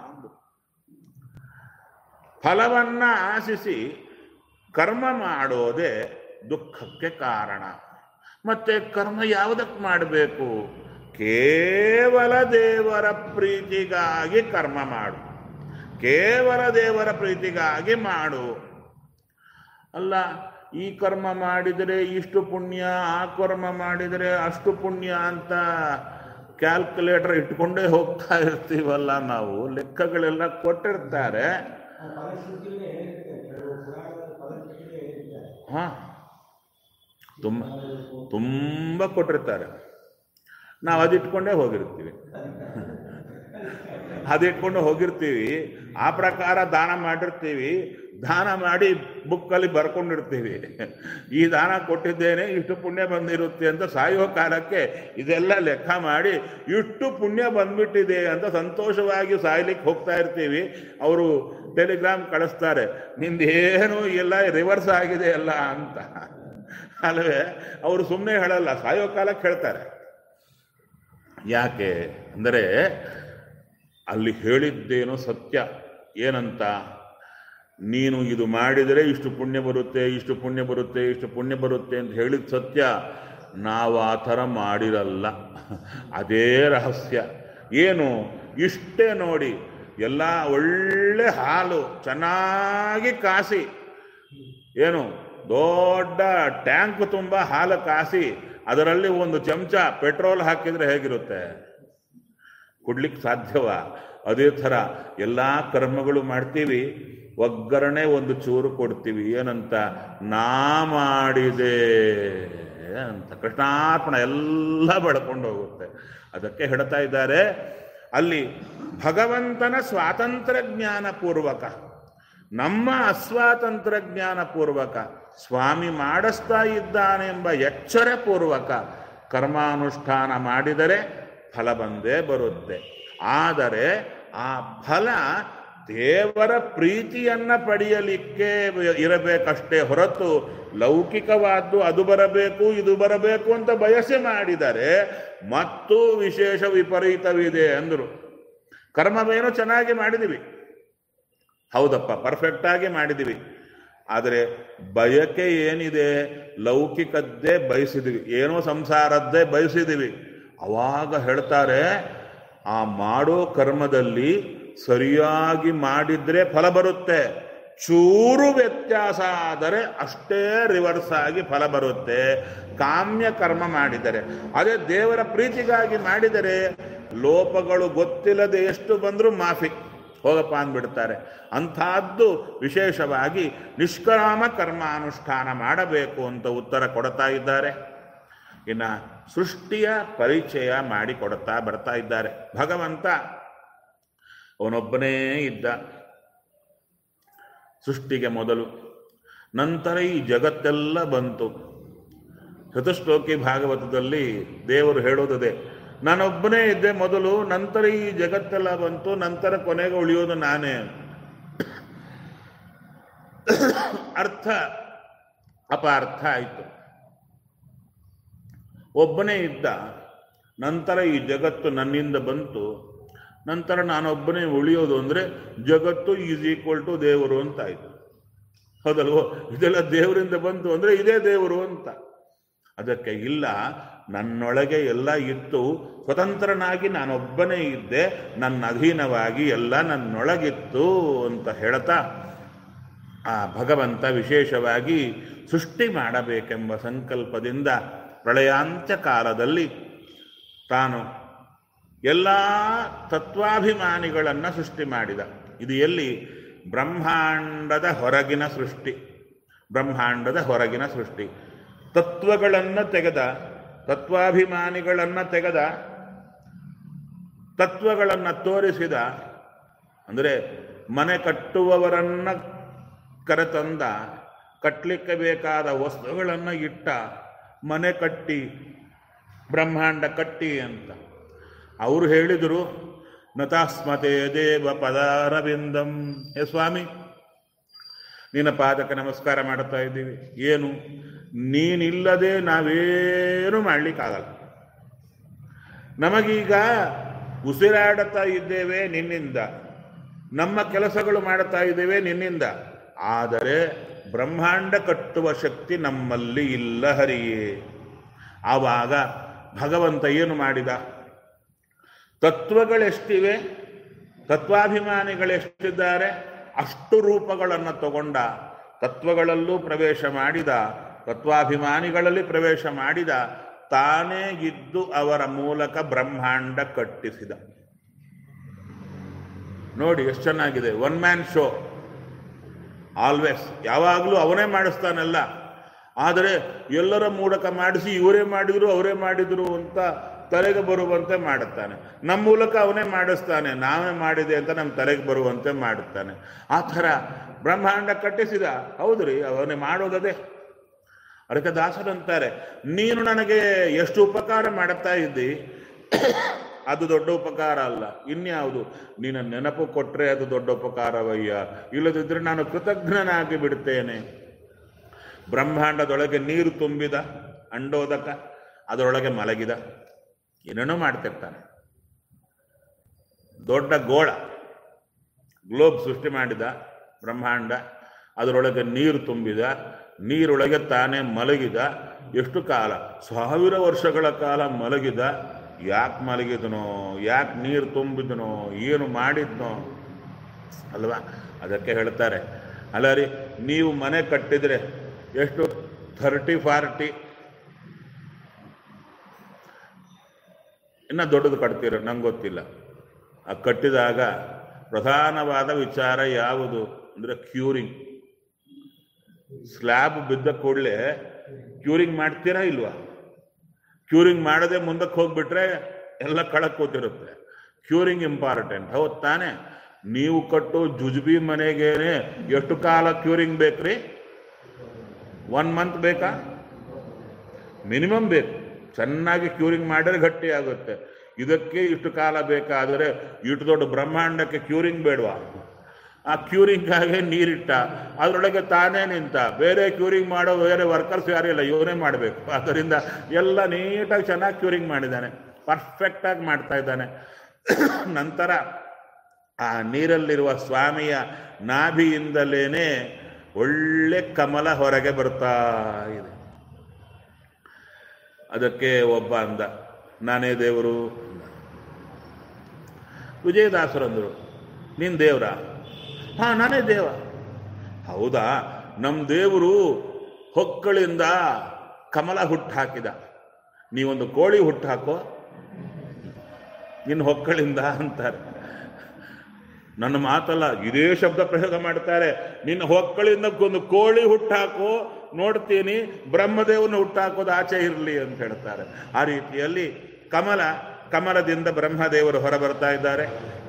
ಫಲವನ್ನ ಆಶಿಸಿ ಕರ್ಮ ಮಾಡೋದೇ ದುಃಖಕ್ಕೆ ಕಾರಣ ಮತ್ತೆ ಕರ್ಮ ಯಾವುದಕ್ಕೆ ಮಾಡಬೇಕು ಕೇವಲ ದೇವರ ಪ್ರೀತಿಗಾಗಿ ಕರ್ಮ ಮಾಡು ಕೇವಲ ದೇವರ ಪ್ರೀತಿಗಾಗಿ ಮಾಡು ಅಲ್ಲ ಈ ಕರ್ಮ ಮಾಡಿದರೆ ಇಷ್ಟು ಪುಣ್ಯ ಆ ಕರ್ಮ ಮಾಡಿದರೆ ಅಷ್ಟು ಪುಣ್ಯ ಅಂತ ಕ್ಯಾಲ್ಕುಲೇಟರ್ ಇಟ್ಕೊಂಡೇ ಹೋಗ್ತಾ ಇರ್ತೀವಲ್ಲ ನಾವು ಲೆಕ್ಕಗಳೆಲ್ಲ ಕೊಟ್ಟಿರ್ತಾರೆ ಫಲಶ್ರುತಿಯೇ ಹೇಳ್ತಾರೆ ಕೆಲವು ಪುರಾಣದ ಫಲಶ್ರುತಿಯೇ ಹೇಳ್ತಾರೆ ಹಾ ತುಂಬ ತುಂಬ ಕೊಟ್ಟಿರ್ತಾರೆ ನಾವು ಅದಿಟ್ಕೊಂಡೇ ಹೋಗಿರ್ತೀವಿ ಅದಿಟ್ಕೊಂಡು ಹೋಗಿರ್ತೀವಿ ಆ ಪ್ರಕಾರ ದಾನ ಮಾಡಿರ್ತೀವಿ ದಾನ ಮಾಡಿ ಬುಕ್ಕಲ್ಲಿ ಬರ್ಕೊಂಡಿರ್ತೀವಿ ಈ ದಾನ ಕೊಟ್ಟಿದ್ದೇನೆ ಇಷ್ಟು ಪುಣ್ಯ ಬಂದಿರುತ್ತೆ ಅಂತ ಸಾಯೋ ಕಾಲಕ್ಕೆ ಇದೆಲ್ಲ ಲೆಕ್ಕ ಮಾಡಿ ಇಷ್ಟು ಪುಣ್ಯ ಬಂದ್ಬಿಟ್ಟಿದೆ ಅಂತ ಸಂತೋಷವಾಗಿ ಸಾಯ್ಲಿಕ್ಕೆ ಹೋಗ್ತಾ ಇರ್ತೀವಿ ಅವರು ಟೆಲಿಗ್ರಾಮ್ ಕಳಿಸ್ತಾರೆ ನಿಂದೇನು ಎಲ್ಲ ರಿವರ್ಸ್ ಆಗಿದೆ ಎಲ್ಲ ಅಂತ ಅಲ್ವೇ ಅವರು ಸುಮ್ಮನೆ ಹೇಳಲ್ಲ ಸಾಯೋ ಕಾಲಕ್ಕೆ ಹೇಳ್ತಾರೆ ಯಾಕೆ ಅಂದರೆ ಅಲ್ಲಿ ಹೇಳಿದ್ದೇನೋ ಸತ್ಯ ಏನಂತ ನೀನು ಇದು ಮಾಡಿದರೆ ಇಷ್ಟು ಪುಣ್ಯ ಬರುತ್ತೆ ಇಷ್ಟು ಪುಣ್ಯ ಬರುತ್ತೆ ಇಷ್ಟು ಪುಣ್ಯ ಬರುತ್ತೆ ಅಂತ ಹೇಳಿದ ಸತ್ಯ ನಾವು ಆ ಥರ ಮಾಡಿರಲ್ಲ ಅದೇ ರಹಸ್ಯ ಏನು ಇಷ್ಟೇ ನೋಡಿ ಎಲ್ಲ ಒಳ್ಳೆ ಹಾಲು ಚೆನ್ನಾಗಿ ಕಾಸಿ ಏನು ದೊಡ್ಡ ಟ್ಯಾಂಕ್ ತುಂಬ ಹಾಲು ಕಾಸಿ ಅದರಲ್ಲಿ ಒಂದು ಚಮಚ ಪೆಟ್ರೋಲ್ ಹಾಕಿದ್ರೆ ಹೇಗಿರುತ್ತೆ ಕೊಡ್ಲಿಕ್ಕೆ ಸಾಧ್ಯವ ಅದೇ ಥರ ಎಲ್ಲ ಕರ್ಮಗಳು ಮಾಡ್ತೀವಿ ಒಗ್ಗರಣೆ ಒಂದು ಚೂರು ಕೊಡ್ತೀವಿ ಏನಂತ ನಾ ಮಾಡಿದೆ ಅಂತ ಕೃಷ್ಣಾರ್ಪಣ ಎಲ್ಲ ಬೆಳ್ಕೊಂಡು ಹೋಗುತ್ತೆ ಅದಕ್ಕೆ ಹೇಳ್ತಾ ಇದ್ದಾರೆ ಅಲ್ಲಿ ಭಗವಂತನ ಸ್ವಾತಂತ್ರ್ಯ ಜ್ಞಾನ ಪೂರ್ವಕ ನಮ್ಮ ಅಸ್ವಾತಂತ್ರ್ಯ ಜ್ಞಾನ ಪೂರ್ವಕ ಸ್ವಾಮಿ ಮಾಡಿಸ್ತಾ ಇದ್ದಾನೆಂಬ ಎಚ್ಚರ ಪೂರ್ವಕ ಕರ್ಮಾನುಷ್ಠಾನ ಮಾಡಿದರೆ ಫಲ ಬಂದೇ ಬರುತ್ತೆ ಆದರೆ ಆ ಫಲ ದೇವರ ಪ್ರೀತಿಯನ್ನ ಪಡೆಯಲಿಕ್ಕೆ ಇರಬೇಕಷ್ಟೇ ಹೊರತು ಲೌಕಿಕವಾದ್ದು ಅದು ಬರಬೇಕು ಇದು ಬರಬೇಕು ಅಂತ ಬಯಸಿ ಮಾಡಿದರೆ ಮತ್ತು ವಿಶೇಷ ವಿಪರೀತವಿದೆ ಅಂದರು ಕರ್ಮವೇನೋ ಚೆನ್ನಾಗಿ ಮಾಡಿದಿವಿ ಹೌದಪ್ಪ ಪರ್ಫೆಕ್ಟ್ ಆಗಿ ಮಾಡಿದಿವಿ ಆದರೆ ಬಯಕೆ ಏನಿದೆ ಲೌಕಿಕದ್ದೇ ಬಯಸಿದಿವಿ ಏನೋ ಸಂಸಾರದ್ದೇ ಬಯಸಿದಿವಿ ಅವಾಗ ಹೇಳ್ತಾರೆ ಆ ಮಾಡೋ ಕರ್ಮದಲ್ಲಿ ಸರಿಯಾಗಿ ಮಾಡಿದ್ರೆ ಫಲ ಬರುತ್ತೆ ಚೂರು ವ್ಯತ್ಯಾಸ ಆದರೆ ಅಷ್ಟೇ ರಿವರ್ಸ್ ಆಗಿ ಫಲ ಬರುತ್ತೆ ಕಾಮ್ಯ ಕರ್ಮ ಮಾಡಿದರೆ ಅದೇ ದೇವರ ಪ್ರೀತಿಗಾಗಿ ಮಾಡಿದರೆ ಲೋಪಗಳು ಗೊತ್ತಿಲ್ಲದೆ ಎಷ್ಟು ಬಂದರೂ ಮಾಫಿ ಹೋಗಪ್ಪ ಅಂದ್ಬಿಡ್ತಾರೆ ಅಂಥದ್ದು ವಿಶೇಷವಾಗಿ ನಿಷ್ಕಾಮ ಕರ್ಮ ಅನುಷ್ಠಾನ ಮಾಡಬೇಕು ಅಂತ ಉತ್ತರ ಕೊಡ್ತಾ ಇದ್ದಾರೆ ಇನ್ನ ಸೃಷ್ಟಿಯ ಪರಿಚಯ ಮಾಡಿ ಕೊಡ್ತಾ ಬರ್ತಾ ಇದ್ದಾರೆ ಭಗವಂತ ಅವನೊಬ್ಬನೇ ಇದ್ದ ಸೃಷ್ಟಿಗೆ ಮೊದಲು ನಂತರ ಈ ಜಗತ್ತೆಲ್ಲ ಬಂತು ಚತುಶ್ಲೋಕಿ ಭಾಗವತದಲ್ಲಿ ದೇವರು ಹೇಳೋದದೆ ನಾನೊಬ್ಬನೇ ಇದ್ದೆ ಮೊದಲು ನಂತರ ಈ ಜಗತ್ತೆಲ್ಲ ಬಂತು ನಂತರ ಕೊನೆಗೆ ಉಳಿಯೋದು ನಾನೇ ಅರ್ಥ ಅಪಾರ್ಥ ಆಯಿತು ಒಬ್ಬನೇ ಇದ್ದ ನಂತರ ಈ ಜಗತ್ತು ನನ್ನಿಂದ ಬಂತು ನಂತರ ನಾನೊಬ್ಬನೇ ಉಳಿಯೋದು ಅಂದರೆ ಜಗತ್ತು ಈಸ್ ಈಕ್ವಲ್ ಟು ದೇವರು ಅಂತ ಆಯಿತು ಹೌದಲ್ವೋ ಇದೆಲ್ಲ ದೇವರಿಂದ ಬಂತು ಅಂದರೆ ಇದೇ ದೇವರು ಅಂತ ಅದಕ್ಕೆ ಇಲ್ಲ ನನ್ನೊಳಗೆ ಎಲ್ಲ ಇತ್ತು ಸ್ವತಂತ್ರನಾಗಿ ನಾನೊಬ್ಬನೇ ಇದ್ದೆ ನನ್ನ ಅಧೀನವಾಗಿ ಎಲ್ಲ ನನ್ನೊಳಗಿತ್ತು ಅಂತ ಹೇಳ್ತಾ ಆ ಭಗವಂತ ವಿಶೇಷವಾಗಿ ಸೃಷ್ಟಿ ಮಾಡಬೇಕೆಂಬ ಸಂಕಲ್ಪದಿಂದ ಪ್ರಳಯಾಂತ್ಯ ಕಾಲದಲ್ಲಿ ತಾನು ಎಲ್ಲ ತತ್ವಾಭಿಮಾನಿಗಳನ್ನು ಸೃಷ್ಟಿ ಮಾಡಿದ ಇದು ಎಲ್ಲಿ ಬ್ರಹ್ಮಾಂಡದ ಹೊರಗಿನ ಸೃಷ್ಟಿ ಬ್ರಹ್ಮಾಂಡದ ಹೊರಗಿನ ಸೃಷ್ಟಿ ತತ್ವಗಳನ್ನು ತೆಗೆದ ತತ್ವಾಭಿಮಾನಿಗಳನ್ನು ತೆಗೆದ ತತ್ವಗಳನ್ನು ತೋರಿಸಿದ ಅಂದರೆ ಮನೆ ಕಟ್ಟುವವರನ್ನ ಕರೆತಂದ ಕಟ್ಟಲಿಕ್ಕೆ ಬೇಕಾದ ವಸ್ತುಗಳನ್ನು ಇಟ್ಟ ಮನೆ ಕಟ್ಟಿ ಬ್ರಹ್ಮಾಂಡ ಕಟ್ಟಿ ಅಂತ ಅವರು ಹೇಳಿದರು ನತಾಸ್ಮತೆ ದೇವ ಪದಾರವಿಂದಂ ಹೇ ಸ್ವಾಮಿ ನಿನ್ನ ಪಾದಕ್ಕೆ ನಮಸ್ಕಾರ ಮಾಡ್ತಾ ಇದ್ದೀವಿ ಏನು ನೀನಿಲ್ಲದೆ ನಾವೇನು ಮಾಡಲಿಕ್ಕಾಗಲ್ಲ ನಮಗೀಗ ಉಸಿರಾಡುತ್ತಾ ಇದ್ದೇವೆ ನಿನ್ನಿಂದ ನಮ್ಮ ಕೆಲಸಗಳು ಮಾಡುತ್ತಾ ಇದ್ದೇವೆ ನಿನ್ನಿಂದ ಆದರೆ ಬ್ರಹ್ಮಾಂಡ ಕಟ್ಟುವ ಶಕ್ತಿ ನಮ್ಮಲ್ಲಿ ಇಲ್ಲ ಹರಿಯೇ ಆವಾಗ ಭಗವಂತ ಏನು ಮಾಡಿದ ತತ್ವಗಳೆಷ್ಟಿವೆ ತತ್ವಾಭಿಮಾನಿಗಳೆಷ್ಟಿದ್ದಾರೆ ಅಷ್ಟು ರೂಪಗಳನ್ನು ತಗೊಂಡ ತತ್ವಗಳಲ್ಲೂ ಪ್ರವೇಶ ಮಾಡಿದ ತತ್ವಾಭಿಮಾನಿಗಳಲ್ಲಿ ಪ್ರವೇಶ ಮಾಡಿದ ತಾನೇ ಇದ್ದು ಅವರ ಮೂಲಕ ಬ್ರಹ್ಮಾಂಡ ಕಟ್ಟಿಸಿದ ನೋಡಿ ಎಷ್ಟು ಚೆನ್ನಾಗಿದೆ ಒನ್ ಮ್ಯಾನ್ ಶೋ ಆಲ್ವೇಸ್ ಯಾವಾಗಲೂ ಅವನೇ ಮಾಡಿಸ್ತಾನಲ್ಲ ಆದರೆ ಎಲ್ಲರ ಮೂಲಕ ಮಾಡಿಸಿ ಇವರೇ ಮಾಡಿದ್ರು ಅವರೇ ಮಾಡಿದ್ರು ಅಂತ ತಲೆಗೆ ಬರುವಂತೆ ಮಾಡುತ್ತಾನೆ ನಮ್ಮ ಮೂಲಕ ಅವನೇ ಮಾಡಿಸ್ತಾನೆ ನಾವೇ ಮಾಡಿದೆ ಅಂತ ನಮ್ಮ ತಲೆಗೆ ಬರುವಂತೆ ಮಾಡುತ್ತಾನೆ ಆ ಥರ ಬ್ರಹ್ಮಾಂಡ ಕಟ್ಟಿಸಿದ ಹೌದ್ರಿ ಅವನೇ ಮಾಡೋದದೇ ಅದಕ್ಕೆ ದಾಸರಂತಾರೆ ನೀನು ನನಗೆ ಎಷ್ಟು ಉಪಕಾರ ಮಾಡುತ್ತಾ ಇದ್ದಿ ಅದು ದೊಡ್ಡ ಉಪಕಾರ ಅಲ್ಲ ಇನ್ಯಾವುದು ನೀನು ನೆನಪು ಕೊಟ್ಟರೆ ಅದು ದೊಡ್ಡ ಉಪಕಾರವಯ್ಯ ಇಲ್ಲದಿದ್ದರೆ ನಾನು ಕೃತಜ್ಞನಾಗಿ ಬಿಡ್ತೇನೆ ಬ್ರಹ್ಮಾಂಡದೊಳಗೆ ನೀರು ತುಂಬಿದ ಅಂಡೋದಕ ಅದರೊಳಗೆ ಮಲಗಿದ ಏನೇನೋ ಮಾಡ್ತಿರ್ತಾನೆ ದೊಡ್ಡ ಗೋಳ ಗ್ಲೋಬ್ ಸೃಷ್ಟಿ ಮಾಡಿದ ಬ್ರಹ್ಮಾಂಡ ಅದರೊಳಗೆ ನೀರು ತುಂಬಿದ ನೀರೊಳಗೆ ತಾನೇ ಮಲಗಿದ ಎಷ್ಟು ಕಾಲ ಸಾವಿರ ವರ್ಷಗಳ ಕಾಲ ಮಲಗಿದ ಯಾಕೆ ಮಲಗಿದನೋ ಯಾಕೆ ನೀರು ತುಂಬಿದನೋ ಏನು ಮಾಡಿದ್ನೋ ಅಲ್ವಾ ಅದಕ್ಕೆ ಹೇಳ್ತಾರೆ ಅಲ್ಲ ರೀ ನೀವು ಮನೆ ಕಟ್ಟಿದರೆ ಎಷ್ಟು ಥರ್ಟಿ ಫಾರ್ಟಿ ಇನ್ನು ದೊಡ್ಡದು ಕಟ್ತೀರ ನಂಗೆ ಗೊತ್ತಿಲ್ಲ ಆ ಕಟ್ಟಿದಾಗ ಪ್ರಧಾನವಾದ ವಿಚಾರ ಯಾವುದು ಅಂದರೆ ಕ್ಯೂರಿಂಗ್ ಸ್ಲ್ಯಾಬ್ ಬಿದ್ದ ಕೂಡಲೇ ಕ್ಯೂರಿಂಗ್ ಮಾಡ್ತೀರಾ ಇಲ್ವಾ ಕ್ಯೂರಿಂಗ್ ಮಾಡದೆ ಮುಂದಕ್ಕೆ ಹೋಗ್ಬಿಟ್ರೆ ಎಲ್ಲ ಕಳಕ್ ಕೂತಿರುತ್ತೆ ಕ್ಯೂರಿಂಗ್ ಇಂಪಾರ್ಟೆಂಟ್ ಹೌದು ತಾನೆ ನೀವು ಕಟ್ಟು ಜುಜುಬಿ ಮನೆಗೇನೆ ಎಷ್ಟು ಕಾಲ ಕ್ಯೂರಿಂಗ್ ಬೇಕ್ರಿ ಒನ್ ಮಂತ್ ಬೇಕಾ ಮಿನಿಮಮ್ ಬೇಕು ಚೆನ್ನಾಗಿ ಕ್ಯೂರಿಂಗ್ ಮಾಡಿದ್ರೆ ಗಟ್ಟಿ ಆಗುತ್ತೆ ಇದಕ್ಕೆ ಇಷ್ಟು ಕಾಲ ಬೇಕಾದರೆ ಇಷ್ಟು ದೊಡ್ಡ ಬ್ರಹ್ಮಾಂಡಕ್ಕೆ ಕ್ಯೂರಿಂಗ್ ಬೇಡವಾ ಆ ಕ್ಯೂರಿಂಗಾಗಿ ನೀರಿಟ್ಟ ಅದರೊಳಗೆ ತಾನೇ ನಿಂತ ಬೇರೆ ಕ್ಯೂರಿಂಗ್ ಮಾಡೋ ಬೇರೆ ವರ್ಕರ್ಸ್ ಯಾರಿಲ್ಲ ಇವನೇ ಮಾಡಬೇಕು ಅದರಿಂದ ಎಲ್ಲ ನೀಟಾಗಿ ಚೆನ್ನಾಗಿ ಕ್ಯೂರಿಂಗ್ ಮಾಡಿದ್ದಾನೆ ಪರ್ಫೆಕ್ಟಾಗಿ ಮಾಡ್ತಾ ಇದ್ದಾನೆ ನಂತರ ಆ ನೀರಲ್ಲಿರುವ ಸ್ವಾಮಿಯ ನಾಭಿಯಿಂದಲೇನೆ ಒಳ್ಳೆ ಕಮಲ ಹೊರಗೆ ಬರ್ತಾ ಇದೆ ಅದಕ್ಕೆ ಒಬ್ಬ ಅಂದ ನಾನೇ ದೇವರು ವಿಜಯದಾಸರಂದರು ನೀನ್ ದೇವ್ರ ಹಾ ನಾನೇ ದೇವ ಹೌದಾ ನಮ್ಮ ದೇವರು ಹೊಕ್ಕಳಿಂದ ಕಮಲ ಹುಟ್ಟು ಹಾಕಿದ ನೀವೊಂದು ಕೋಳಿ ಹುಟ್ಟು ಹಾಕೋ ನಿನ್ನ ಹೊಕ್ಕಳಿಂದ ಅಂತಾರೆ ನನ್ನ ಮಾತಲ್ಲ ಇದೇ ಶಬ್ದ ಪ್ರಯೋಗ ಮಾಡ್ತಾರೆ ನಿನ್ನ ಹೊಕ್ಕಳಿಂದ ಒಂದು ಕೋಳಿ ಹುಟ್ಟಾಕೋ ನೋಡ್ತೀನಿ ಬ್ರಹ್ಮದೇವನ ಹುಟ್ಟಾಕೋದು ಆಚೆ ಇರಲಿ ಅಂತ ಹೇಳ್ತಾರೆ ಆ ರೀತಿಯಲ್ಲಿ ಕಮಲ ಕಮಲದಿಂದ ಬ್ರಹ್ಮದೇವರು ಹೊರ ಬರ್ತಾ ಇದ್ದಾರೆ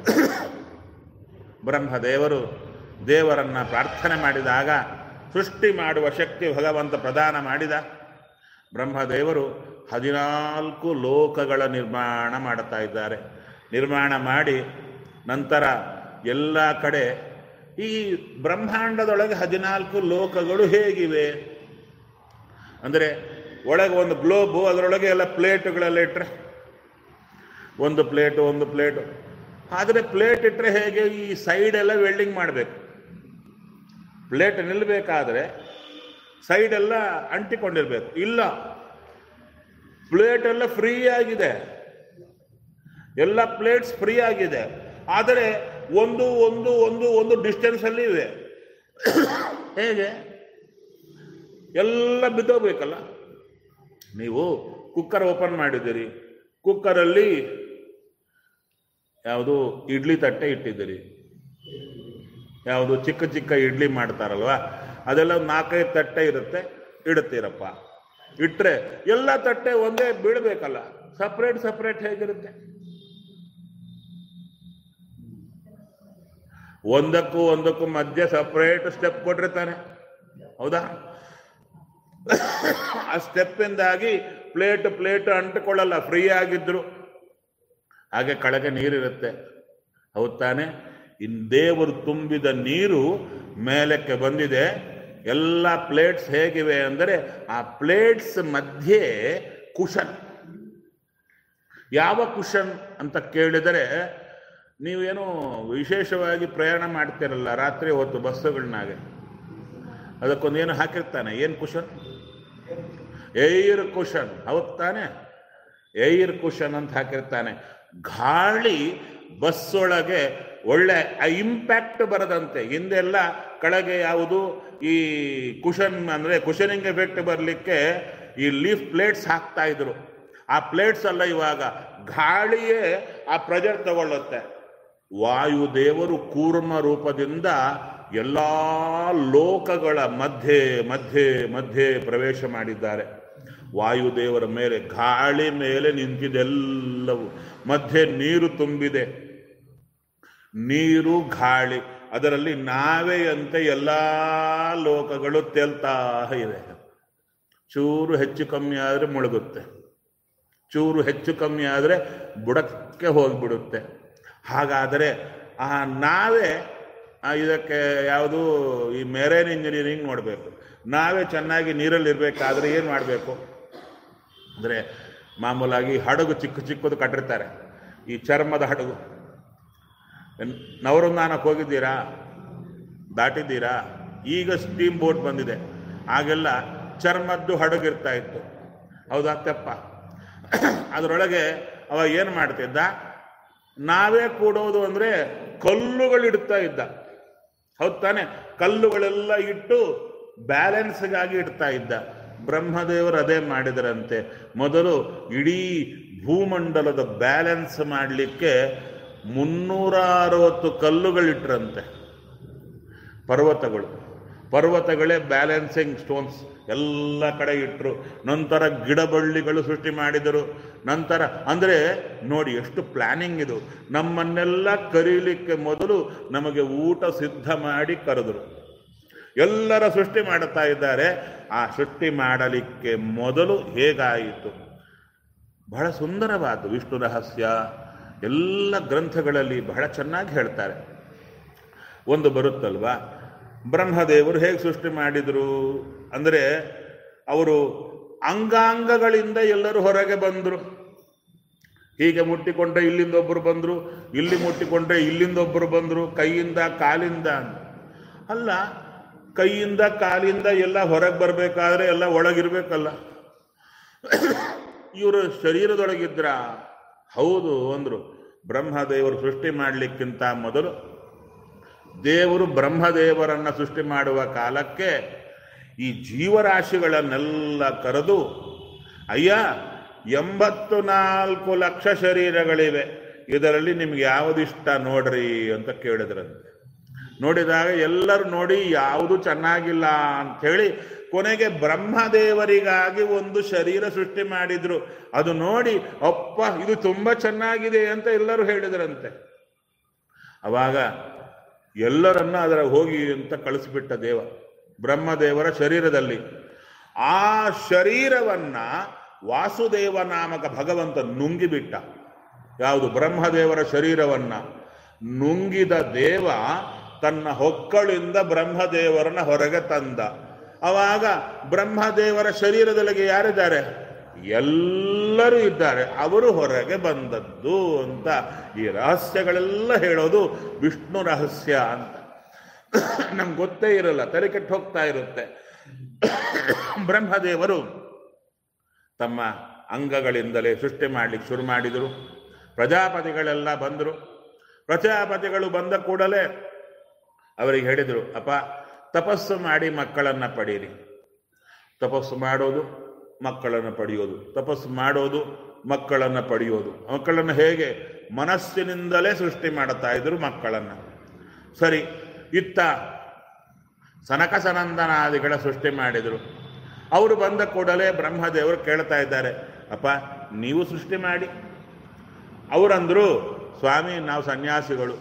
ಬ್ರಹ್ಮದೇವರು ದೇವರನ್ನ ಪ್ರಾರ್ಥನೆ ಮಾಡಿದಾಗ ಸೃಷ್ಟಿ ಮಾಡುವ ಶಕ್ತಿ ಭಗವಂತ ಪ್ರದಾನ ಮಾಡಿದ ಬ್ರಹ್ಮದೇವರು ಹದಿನಾಲ್ಕು ಲೋಕಗಳ ನಿರ್ಮಾಣ ಮಾಡುತ್ತಾ ಇದ್ದಾರೆ ನಿರ್ಮಾಣ ಮಾಡಿ ನಂತರ ಎಲ್ಲ ಕಡೆ ಈ ಬ್ರಹ್ಮಾಂಡದೊಳಗೆ ಹದಿನಾಲ್ಕು ಲೋಕಗಳು ಹೇಗಿವೆ ಅಂದರೆ ಒಳಗೆ ಒಂದು ಗ್ಲೋಬು ಅದರೊಳಗೆ ಎಲ್ಲ ಪ್ಲೇಟುಗಳೆಲ್ಲ ಇಟ್ಟರೆ ಒಂದು ಪ್ಲೇಟು ಒಂದು ಪ್ಲೇಟು ಆದರೆ ಪ್ಲೇಟ್ ಇಟ್ಟರೆ ಹೇಗೆ ಈ ಸೈಡ್ ಎಲ್ಲ ವೆಲ್ಡಿಂಗ್ ಮಾಡಬೇಕು ಪ್ಲೇಟ್ ನಿಲ್ಲಬೇಕಾದ್ರೆ ಸೈಡ್ ಎಲ್ಲ ಅಂಟಿಕೊಂಡಿರ್ಬೇಕು ಇಲ್ಲ ಪ್ಲೇಟ್ ಎಲ್ಲ ಫ್ರೀ ಆಗಿದೆ ಎಲ್ಲ ಪ್ಲೇಟ್ಸ್ ಫ್ರೀ ಆಗಿದೆ ಆದರೆ ಒಂದು ಒಂದು ಒಂದು ಒಂದು ಡಿಸ್ಟೆನ್ಸ್ ಅಲ್ಲಿ ಇವೆ ಹೇಗೆ ಎಲ್ಲ ಬಿದ್ದೋಗ್ಬೇಕಲ್ಲ ನೀವು ಕುಕ್ಕರ್ ಓಪನ್ ಮಾಡಿದ್ದೀರಿ ಕುಕ್ಕರಲ್ಲಿ ಯಾವುದು ಇಡ್ಲಿ ತಟ್ಟೆ ಇಟ್ಟಿದ್ದೀರಿ ಯಾವುದು ಚಿಕ್ಕ ಚಿಕ್ಕ ಇಡ್ಲಿ ಮಾಡ್ತಾರಲ್ವಾ ಅದೆಲ್ಲ ಒಂದು ನಾಲ್ಕೈದು ತಟ್ಟೆ ಇರುತ್ತೆ ಇಡುತ್ತೀರಪ್ಪ ಇಟ್ಟರೆ ಎಲ್ಲ ತಟ್ಟೆ ಒಂದೇ ಬೀಳಬೇಕಲ್ಲ ಸಪ್ರೇಟ್ ಸಪ್ರೇಟ್ ಹೇಗಿರುತ್ತೆ ಒಂದಕ್ಕೂ ಒಂದಕ್ಕೂ ಮಧ್ಯೆ ಸಪ್ರೇಟ್ ಸ್ಟೆಪ್ ಕೊಟ್ಟಿರ್ತಾನೆ ಹೌದಾ ಆ ಸ್ಟೆಪ್ಪಿಂದಾಗಿ ಪ್ಲೇಟ್ ಪ್ಲೇಟ್ ಅಂಟಿಕೊಳ್ಳಲ್ಲ ಫ್ರೀ ಆಗಿದ್ರು ಹಾಗೆ ಕೆಳಗೆ ನೀರಿರುತ್ತೆ ಹೌದ್ ತಾನೆ ಇನ್ ದೇವರು ತುಂಬಿದ ನೀರು ಮೇಲಕ್ಕೆ ಬಂದಿದೆ ಎಲ್ಲ ಪ್ಲೇಟ್ಸ್ ಹೇಗಿವೆ ಅಂದರೆ ಆ ಪ್ಲೇಟ್ಸ್ ಮಧ್ಯೆ ಕುಶನ್ ಯಾವ ಕುಶನ್ ಅಂತ ಕೇಳಿದರೆ ನೀವೇನು ವಿಶೇಷವಾಗಿ ಪ್ರಯಾಣ ಮಾಡ್ತಿರಲ್ಲ ರಾತ್ರಿ ಹೊತ್ತು ಬಸ್ಸುಗಳನ್ನಾಗೆ ಅದಕ್ಕೊಂದೇನು ಹಾಕಿರ್ತಾನೆ ಏನು ಕುಶನ್ ಏರ್ ಕುಶನ್ ಹೌದ್ ತಾನೆ ಏರ್ ಕುಶನ್ ಅಂತ ಹಾಕಿರ್ತಾನೆ ಗಾಳಿ ಬಸ್ಸೊಳಗೆ ಒಳ್ಳೆ ಇಂಪ್ಯಾಕ್ಟ್ ಬರದಂತೆ ಹಿಂದೆಲ್ಲ ಕೆಳಗೆ ಯಾವುದು ಈ ಕುಶನ್ ಅಂದ್ರೆ ಕುಶನಿಂಗ್ ಎಫೆಕ್ಟ್ ಬರಲಿಕ್ಕೆ ಈ ಲೀಫ್ ಪ್ಲೇಟ್ಸ್ ಹಾಕ್ತಾ ಇದ್ರು ಆ ಪ್ಲೇಟ್ಸ್ ಅಲ್ಲ ಇವಾಗ ಗಾಳಿಯೇ ಆ ಪ್ರೆಜರ್ ತಗೊಳ್ಳುತ್ತೆ ವಾಯುದೇವರು ಕೂರ್ಮ ರೂಪದಿಂದ ಎಲ್ಲ ಲೋಕಗಳ ಮಧ್ಯೆ ಮಧ್ಯೆ ಮಧ್ಯೆ ಪ್ರವೇಶ ಮಾಡಿದ್ದಾರೆ ವಾಯುದೇವರ ಮೇಲೆ ಗಾಳಿ ಮೇಲೆ ನಿಂತಿದೆಲ್ಲವೂ ಮಧ್ಯೆ ನೀರು ತುಂಬಿದೆ ನೀರು ಗಾಳಿ ಅದರಲ್ಲಿ ನಾವೆಯಂತೆ ಎಲ್ಲ ಲೋಕಗಳು ತೇಲ್ತಾ ಇವೆ ಚೂರು ಹೆಚ್ಚು ಕಮ್ಮಿ ಆದರೆ ಮುಳುಗುತ್ತೆ ಚೂರು ಹೆಚ್ಚು ಕಮ್ಮಿ ಆದರೆ ಬುಡಕ್ಕೆ ಹೋಗಿಬಿಡುತ್ತೆ ಹಾಗಾದರೆ ಆ ನಾವೇ ಆ, ಇದಕ್ಕೆ ಯಾವುದು ಈ ಮೆರೈನ್ ಇಂಜಿನಿಯರಿಂಗ್ ನೋಡಬೇಕು ನಾವೇ ಚೆನ್ನಾಗಿ ನೀರಲ್ಲಿ ಇರಬೇಕಾದ್ರೆ ಏನು ಮಾಡಬೇಕು ಅಂದರೆ ಮಾಮೂಲಾಗಿ ಹಡಗು ಚಿಕ್ಕ ಚಿಕ್ಕದು ಕಟ್ಟಿರ್ತಾರೆ ಈ ಚರ್ಮದ ಹಡಗು ನವರಂದಾನಕ್ಕೆ ಹೋಗಿದ್ದೀರಾ ದಾಟಿದ್ದೀರಾ ಈಗ ಸ್ಟೀಮ್ ಬೋಟ್ ಬಂದಿದೆ ಆಗೆಲ್ಲ ಚರ್ಮದ್ದು ಹಡಗಿರ್ತಾ ಇತ್ತು ಹೌದಾ ತೆಪ್ಪ ಅದರೊಳಗೆ ಅವ ಏನು ಮಾಡ್ತಿದ್ದ ನಾವೇ ಕೂಡೋದು ಅಂದರೆ ಕಲ್ಲುಗಳಿಡ್ತಾ ಇದ್ದ ಹೌದ್ ತಾನೆ ಕಲ್ಲುಗಳೆಲ್ಲ ಇಟ್ಟು ಬ್ಯಾಲೆನ್ಸ್ಗಾಗಿ ಇಡ್ತಾ ಇದ್ದ ಬ್ರಹ್ಮದೇವರು ಅದೇ ಮಾಡಿದರಂತೆ ಮೊದಲು ಇಡೀ ಭೂಮಂಡಲದ ಬ್ಯಾಲೆನ್ಸ್ ಮಾಡಲಿಕ್ಕೆ ಮುನ್ನೂರ ಅರವತ್ತು ಕಲ್ಲುಗಳಿಟ್ರಂತೆ ಪರ್ವತಗಳು ಪರ್ವತಗಳೇ ಬ್ಯಾಲೆನ್ಸಿಂಗ್ ಸ್ಟೋನ್ಸ್ ಎಲ್ಲ ಕಡೆ ಇಟ್ಟರು ನಂತರ ಗಿಡಬಳ್ಳಿಗಳು ಸೃಷ್ಟಿ ಮಾಡಿದರು ನಂತರ ಅಂದರೆ ನೋಡಿ ಎಷ್ಟು ಪ್ಲಾನಿಂಗ್ ಇದು ನಮ್ಮನ್ನೆಲ್ಲ ಕರೀಲಿಕ್ಕೆ ಮೊದಲು ನಮಗೆ ಊಟ ಸಿದ್ಧ ಮಾಡಿ ಕರೆದರು ಎಲ್ಲರ ಸೃಷ್ಟಿ ಮಾಡುತ್ತಾ ಇದ್ದಾರೆ ಆ ಸೃಷ್ಟಿ ಮಾಡಲಿಕ್ಕೆ ಮೊದಲು ಹೇಗಾಯಿತು ಬಹಳ ಸುಂದರವಾದ ವಿಷ್ಣು ರಹಸ್ಯ ಎಲ್ಲ ಗ್ರಂಥಗಳಲ್ಲಿ ಬಹಳ ಚೆನ್ನಾಗಿ ಹೇಳ್ತಾರೆ ಒಂದು ಬರುತ್ತಲ್ವಾ ಬ್ರಹ್ಮದೇವರು ಹೇಗೆ ಸೃಷ್ಟಿ ಮಾಡಿದರು ಅಂದರೆ ಅವರು ಅಂಗಾಂಗಗಳಿಂದ ಎಲ್ಲರೂ ಹೊರಗೆ ಬಂದರು ಹೀಗೆ ಮುಟ್ಟಿಕೊಂಡ್ರೆ ಇಲ್ಲಿಂದ ಒಬ್ಬರು ಬಂದರು ಇಲ್ಲಿ ಮುಟ್ಟಿಕೊಂಡ್ರೆ ಇಲ್ಲಿಂದ ಒಬ್ಬರು ಬಂದರು ಕೈಯಿಂದ ಕಾಲಿಂದ ಅಂತ. ಅಲ್ಲ ಕೈಯಿಂದ ಕಾಲಿಂದ ಎಲ್ಲ ಹೊರಗೆ ಬರಬೇಕಾದ್ರೆ ಎಲ್ಲ ಒಳಗಿರ್ಬೇಕಲ್ಲ ಇವರು ಶರೀರದೊಳಗಿದ್ರ ಹೌದು ಅಂದ್ರು ಬ್ರಹ್ಮದೇವರು ಸೃಷ್ಟಿ ಮಾಡಲಿಕ್ಕಿಂತ ಮೊದಲು ದೇವರು ಬ್ರಹ್ಮದೇವರನ್ನ ಸೃಷ್ಟಿ ಮಾಡುವ ಕಾಲಕ್ಕೆ ಈ ಜೀವರಾಶಿಗಳನ್ನೆಲ್ಲ ಕರೆದು ಅಯ್ಯ ಎಂಬತ್ತು ನಾಲ್ಕು ಲಕ್ಷ ಶರೀರಗಳಿವೆ ಇದರಲ್ಲಿ ನಿಮ್ಗೆ ಯಾವುದಿಷ್ಟ ನೋಡ್ರಿ ಅಂತ ಕೇಳಿದ್ರಂತೆ ನೋಡಿದಾಗ ಎಲ್ಲರೂ ನೋಡಿ ಯಾವುದು ಚೆನ್ನಾಗಿಲ್ಲ ಅಂಥೇಳಿ ಕೊನೆಗೆ ಬ್ರಹ್ಮದೇವರಿಗಾಗಿ ಒಂದು ಶರೀರ ಸೃಷ್ಟಿ ಮಾಡಿದ್ರು ಅದು ನೋಡಿ ಅಪ್ಪ ಇದು ತುಂಬಾ ಚೆನ್ನಾಗಿದೆ ಅಂತ ಎಲ್ಲರೂ ಹೇಳಿದ್ರಂತೆ ಅವಾಗ ಎಲ್ಲರನ್ನ ಅದರ ಹೋಗಿ ಅಂತ ಕಳಿಸ್ಬಿಟ್ಟ ದೇವ ಬ್ರಹ್ಮದೇವರ ಶರೀರದಲ್ಲಿ ಆ ಶರೀರವನ್ನ ವಾಸುದೇವ ನಾಮಕ ಭಗವಂತ ನುಂಗಿಬಿಟ್ಟ ಯಾವುದು ಬ್ರಹ್ಮದೇವರ ಶರೀರವನ್ನ ನುಂಗಿದ ದೇವ ತನ್ನ ಹೊಕ್ಕಳಿಂದ ಬ್ರಹ್ಮದೇವರನ್ನ ಹೊರಗೆ ತಂದ ಅವಾಗ ಬ್ರಹ್ಮದೇವರ ಶರೀರದೊಳಗೆ ಯಾರಿದ್ದಾರೆ ಎಲ್ಲರೂ ಇದ್ದಾರೆ ಅವರು ಹೊರಗೆ ಬಂದದ್ದು ಅಂತ ಈ ರಹಸ್ಯಗಳೆಲ್ಲ ಹೇಳೋದು ವಿಷ್ಣು ರಹಸ್ಯ ಅಂತ ನಮ್ಗೆ ಗೊತ್ತೇ ಇರಲ್ಲ ತಲೆ ಕೆಟ್ಟು ಹೋಗ್ತಾ ಇರುತ್ತೆ ಬ್ರಹ್ಮದೇವರು ತಮ್ಮ ಅಂಗಗಳಿಂದಲೇ ಸೃಷ್ಟಿ ಮಾಡಲಿಕ್ಕೆ ಶುರು ಮಾಡಿದರು ಪ್ರಜಾಪತಿಗಳೆಲ್ಲ ಬಂದರು ಪ್ರಜಾಪತಿಗಳು ಬಂದ ಕೂಡಲೇ ಅವರಿಗೆ ಹೇಳಿದರು ಅಪ್ಪ ತಪಸ್ಸು ಮಾಡಿ ಮಕ್ಕಳನ್ನ ಪಡೀರಿ ತಪಸ್ಸು ಮಾಡೋದು ಮಕ್ಕಳನ್ನು ಪಡೆಯೋದು ತಪಸ್ಸು ಮಾಡೋದು ಮಕ್ಕಳನ್ನು ಪಡೆಯೋದು ಮಕ್ಕಳನ್ನು ಹೇಗೆ ಮನಸ್ಸಿನಿಂದಲೇ ಸೃಷ್ಟಿ ಮಾಡುತ್ತಾ ಇದ್ರು ಮಕ್ಕಳನ್ನು ಸರಿ ಇತ್ತ ಸನಕ ಸನಂದನಾದಿಗಳ ಸೃಷ್ಟಿ ಮಾಡಿದರು ಅವರು ಬಂದ ಕೂಡಲೇ ಬ್ರಹ್ಮದೇವರು ಕೇಳ್ತಾ ಇದ್ದಾರೆ ಅಪ್ಪ ನೀವು ಸೃಷ್ಟಿ ಮಾಡಿ ಅವರಂದ್ರು ಸ್ವಾಮಿ ನಾವು ಸನ್ಯಾಸಿಗಳು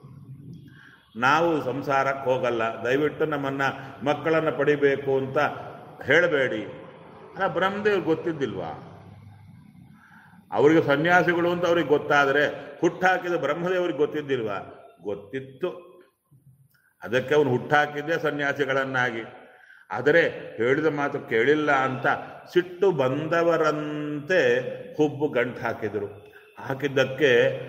ನಾವು ಸಂಸಾರಕ್ಕೆ ಹೋಗಲ್ಲ ದಯವಿಟ್ಟು ನಮ್ಮನ್ನ ಮಕ್ಕಳನ್ನು ಪಡಿಬೇಕು ಅಂತ ಹೇಳಬೇಡಿ ಅಲ್ಲ ಬ್ರಹ್ಮದೇವ್ರಿಗೆ ಗೊತ್ತಿದ್ದಿಲ್ವಾ ಅವರಿಗೆ ಸನ್ಯಾಸಿಗಳು ಅಂತ ಅವ್ರಿಗೆ ಗೊತ್ತಾದರೆ ಹುಟ್ಟಾಕಿದ ಬ್ರಹ್ಮದೇವ್ರಿಗೆ ಗೊತ್ತಿದ್ದಿಲ್ವಾ ಗೊತ್ತಿತ್ತು ಅದಕ್ಕೆ ಅವನು ಹುಟ್ಟಾಕಿದ್ದೆ ಸನ್ಯಾಸಿಗಳನ್ನಾಗಿ ಆದರೆ ಹೇಳಿದ ಮಾತು ಕೇಳಿಲ್ಲ ಅಂತ ಸಿಟ್ಟು ಬಂದವರಂತೆ ಹುಬ್ಬು ಗಂಟು ಹಾಕಿದರು ಹಾಕಿದ್ದಕ್ಕೆ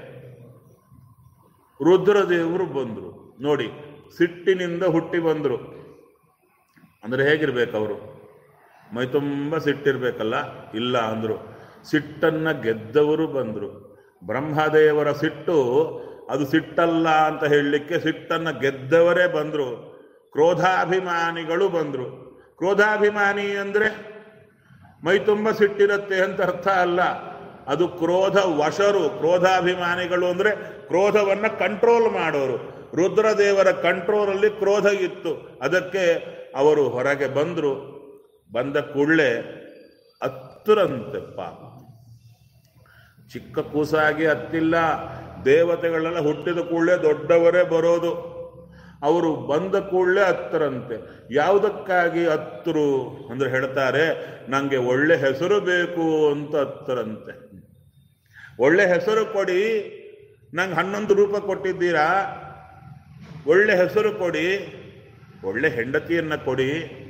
ರುದ್ರದೇವರು ಬಂದರು ನೋಡಿ ಸಿಟ್ಟಿನಿಂದ ಹುಟ್ಟಿ ಬಂದರು ಅಂದರೆ ಹೇಗಿರ್ಬೇಕು ಅವರು ಮೈ ತುಂಬ ಸಿಟ್ಟಿರ್ಬೇಕಲ್ಲ ಇಲ್ಲ ಅಂದರು ಸಿಟ್ಟನ್ನ ಗೆದ್ದವರು ಬಂದರು ಬ್ರಹ್ಮದೇವರ ಸಿಟ್ಟು ಅದು ಸಿಟ್ಟಲ್ಲ ಅಂತ ಹೇಳಲಿಕ್ಕೆ ಸಿಟ್ಟನ್ನ ಗೆದ್ದವರೇ ಬಂದರು ಕ್ರೋಧಾಭಿಮಾನಿಗಳು ಬಂದರು ಕ್ರೋಧಾಭಿಮಾನಿ ಅಂದರೆ ಮೈ ತುಂಬ ಸಿಟ್ಟಿರುತ್ತೆ ಅಂತ ಅರ್ಥ ಅಲ್ಲ ಅದು ಕ್ರೋಧ ವಶರು ಕ್ರೋಧಾಭಿಮಾನಿಗಳು ಅಂದರೆ ಕ್ರೋಧವನ್ನ ಕಂಟ್ರೋಲ್ ಮಾಡೋರು ರುದ್ರದೇವರ ಕಂಟ್ರೋಲಲ್ಲಿ ಕ್ರೋಧ ಇತ್ತು ಅದಕ್ಕೆ ಅವರು ಹೊರಗೆ ಬಂದರು ಬಂದ ಕೂಡಲೇ ಹತ್ತರಂತೆ ಪಾಪ ಚಿಕ್ಕ ಕೂಸಾಗಿ ಹತ್ತಿಲ್ಲ ದೇವತೆಗಳೆಲ್ಲ ಹುಟ್ಟಿದ ಕೂಡಲೇ ದೊಡ್ಡವರೇ ಬರೋದು ಅವರು ಬಂದ ಕೂಡಲೇ ಹತ್ತರಂತೆ ಯಾವುದಕ್ಕಾಗಿ ಹತ್ತರು ಅಂದ್ರೆ ಹೇಳ್ತಾರೆ ನನಗೆ ಒಳ್ಳೆ ಹೆಸರು ಬೇಕು ಅಂತ ಹತ್ತರಂತೆ ಒಳ್ಳೆ ಹೆಸರು ಕೊಡಿ ನಂಗೆ ಹನ್ನೊಂದು ರೂಪ ಕೊಟ್ಟಿದ್ದೀರಾ ಒಳ್ಳೆ ಹೆಸರು ಕೊಡಿ ಒಳ್ಳೆ ಹೆಂಡತಿಯನ್ನ ಕೊಡಿ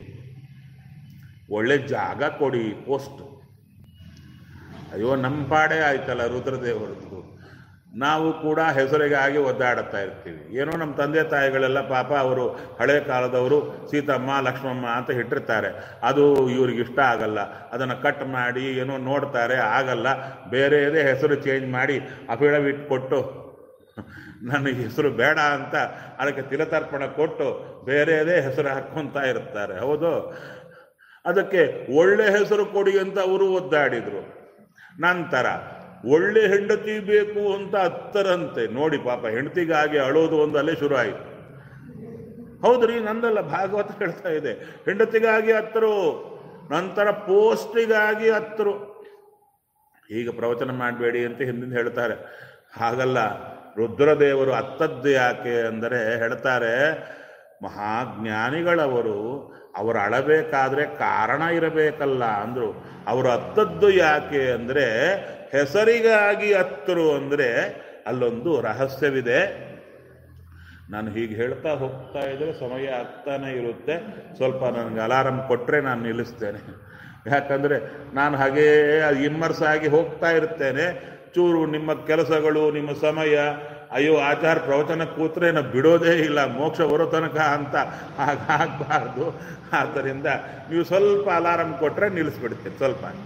ಒಳ್ಳೆ ಜಾಗ ಕೊಡಿ ಪೋಸ್ಟ್ ಅಯ್ಯೋ ನಮ್ಮ ಪಾಡೇ ಆಯ್ತಲ್ಲ ರುದ್ರದೇವರದ್ದು ನಾವು ಕೂಡ ಹೆಸರಿಗಾಗಿ ಒದ್ದಾಡುತ್ತಾ ಇರ್ತೀವಿ ಏನೋ ನಮ್ಮ ತಂದೆ ತಾಯಿಗಳೆಲ್ಲ ಪಾಪ ಅವರು ಹಳೆ ಕಾಲದವರು ಸೀತಮ್ಮ ಲಕ್ಷ್ಮಮ್ಮ ಅಂತ ಇಟ್ಟಿರ್ತಾರೆ ಅದು ಇವ್ರಿಗೆ ಇಷ್ಟ ಆಗಲ್ಲ ಅದನ್ನು ಕಟ್ ಮಾಡಿ ಏನೋ ನೋಡ್ತಾರೆ ಆಗಲ್ಲ ಬೇರೆಯದೇ ಹೆಸರು ಚೇಂಜ್ ಮಾಡಿ ಅಫಿಡವಿಟ್ ಕೊಟ್ಟು ನನಗೆ ಹೆಸರು ಬೇಡ ಅಂತ ಅದಕ್ಕೆ ತಿಲತರ್ಪಣ ಕೊಟ್ಟು ಬೇರೆದೇ ಹೆಸರು ಹಾಕ್ಕೊಂತ ಇರ್ತಾರೆ ಹೌದು ಅದಕ್ಕೆ ಒಳ್ಳೆ ಹೆಸರು ಕೊಡಿ ಅಂತ ಅವರು ಒದ್ದಾಡಿದ್ರು ನಂತರ ಒಳ್ಳೆ ಹೆಂಡತಿ ಬೇಕು ಅಂತ ಹತ್ತರಂತೆ ನೋಡಿ ಪಾಪ ಹೆಂಡತಿಗಾಗಿ ಅಳೋದು ಒಂದು ಅಲ್ಲೇ ಶುರು ಆಯಿತು ಹೌದ್ರಿ ನಂದಲ್ಲ ಭಾಗವತ ಹೇಳ್ತಾ ಇದೆ ಹೆಂಡತಿಗಾಗಿ ಹತ್ತರು ನಂತರ ಪೋಸ್ಟಿಗಾಗಿ ಹತ್ತರು ಈಗ ಪ್ರವಚನ ಮಾಡಬೇಡಿ ಅಂತ ಹಿಂದಿಂದ ಹೇಳ್ತಾರೆ ಹಾಗಲ್ಲ ರುದ್ರದೇವರು ಅತ್ತದ್ದು ಯಾಕೆ ಅಂದರೆ ಹೇಳ್ತಾರೆ ಮಹಾಜ್ಞಾನಿಗಳವರು ಅವರು ಅಳಬೇಕಾದ್ರೆ ಕಾರಣ ಇರಬೇಕಲ್ಲ ಅಂದ್ರು ಅವರು ಅತ್ತದ್ದು ಯಾಕೆ ಅಂದರೆ ಹೆಸರಿಗಾಗಿ ಹತ್ತರು ಅಂದರೆ ಅಲ್ಲೊಂದು ರಹಸ್ಯವಿದೆ ನಾನು ಹೀಗೆ ಹೇಳ್ತಾ ಹೋಗ್ತಾ ಇದ್ರೆ ಸಮಯ ಆಗ್ತಾನೆ ಇರುತ್ತೆ ಸ್ವಲ್ಪ ನನಗೆ ಅಲಾರಂ ಕೊಟ್ಟರೆ ನಾನು ನಿಲ್ಲಿಸ್ತೇನೆ ಯಾಕಂದರೆ ನಾನು ಹಾಗೇ ಇಮ್ಮರ್ಸ್ ಆಗಿ ಹೋಗ್ತಾ ಇರ್ತೇನೆ ಚೂರು ನಿಮ್ಮ ಕೆಲಸಗಳು ನಿಮ್ಮ ಸಮಯ ಅಯ್ಯೋ ಆಚಾರ ಪ್ರವಚನ ಕೂತ್ರೆ ನಾವು ಬಿಡೋದೇ ಇಲ್ಲ ಮೋಕ್ಷ ಬರೋ ತನಕ ಅಂತ ಹಾಗಾಗಬಾರ್ದು ಆದ್ದರಿಂದ ನೀವು ಸ್ವಲ್ಪ ಅಲಾರಂ ಕೊಟ್ಟರೆ ನಿಲ್ಲಿಸ್ಬಿಡ್ತೀನಿ ಸ್ವಲ್ಪ ಅಂತ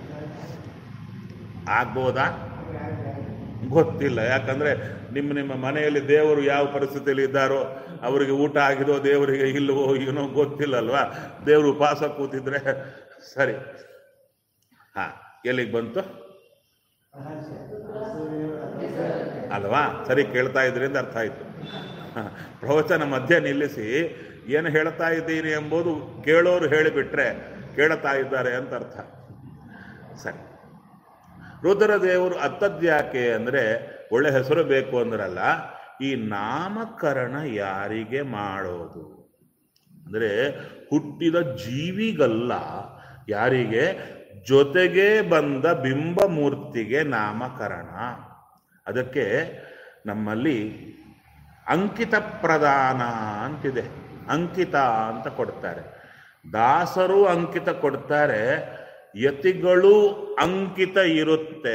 ಆಗ್ಬೋದಾ ಗೊತ್ತಿಲ್ಲ ಯಾಕಂದ್ರೆ ನಿಮ್ಮ ನಿಮ್ಮ ಮನೆಯಲ್ಲಿ ದೇವರು ಯಾವ ಪರಿಸ್ಥಿತಿಯಲ್ಲಿ ಇದ್ದಾರೋ ಅವರಿಗೆ ಊಟ ಆಗಿದೋ ದೇವರಿಗೆ ಇಲ್ಲವೋ ಏನೋ ಗೊತ್ತಿಲ್ಲಲ್ವಾ ದೇವರು ಉಪವಾಸ ಕೂತಿದ್ರೆ ಸರಿ ಹಾ ಎಲ್ಲಿಗೆ ಬಂತು ಅಲ್ವಾ ಸರಿ ಕೇಳ್ತಾ ಇದ್ರಿ ಅಂತ ಅರ್ಥ ಆಯ್ತು ಹ, ಪ್ರವಚನ ಮಧ್ಯೆ ನಿಲ್ಲಿಸಿ ಏನು ಹೇಳ್ತಾ ಇದ್ದೀನಿ ಎಂಬುದು ಕೇಳೋರು ಹೇಳಿಬಿಟ್ರೆ ಕೇಳ್ತಾ ಇದ್ದಾರೆ ಅಂತ ಅರ್ಥ ಸರಿ ರುದ್ರದೇವರು ಅತ್ತದ್ಯಾಕೆ ಅಂದರೆ ಒಳ್ಳೆ ಹೆಸರು ಬೇಕು ಅಂದ್ರಲ್ಲ ಈ ನಾಮಕರಣ ಯಾರಿಗೆ ಮಾಡೋದು ಅಂದರೆ ಹುಟ್ಟಿದ ಜೀವಿಗಲ್ಲ ಯಾರಿಗೆ ಜೊತೆಗೆ ಬಂದ ಬಿಂಬಮೂರ್ತಿಗೆ ನಾಮಕರಣ ಅದಕ್ಕೆ ನಮ್ಮಲ್ಲಿ ಅಂಕಿತ ಪ್ರದಾನ ಅಂತಿದೆ ಅಂಕಿತ ಅಂತ ಕೊಡ್ತಾರೆ ದಾಸರು ಅಂಕಿತ ಕೊಡ್ತಾರೆ ಯತಿಗಳು ಅಂಕಿತ ಇರುತ್ತೆ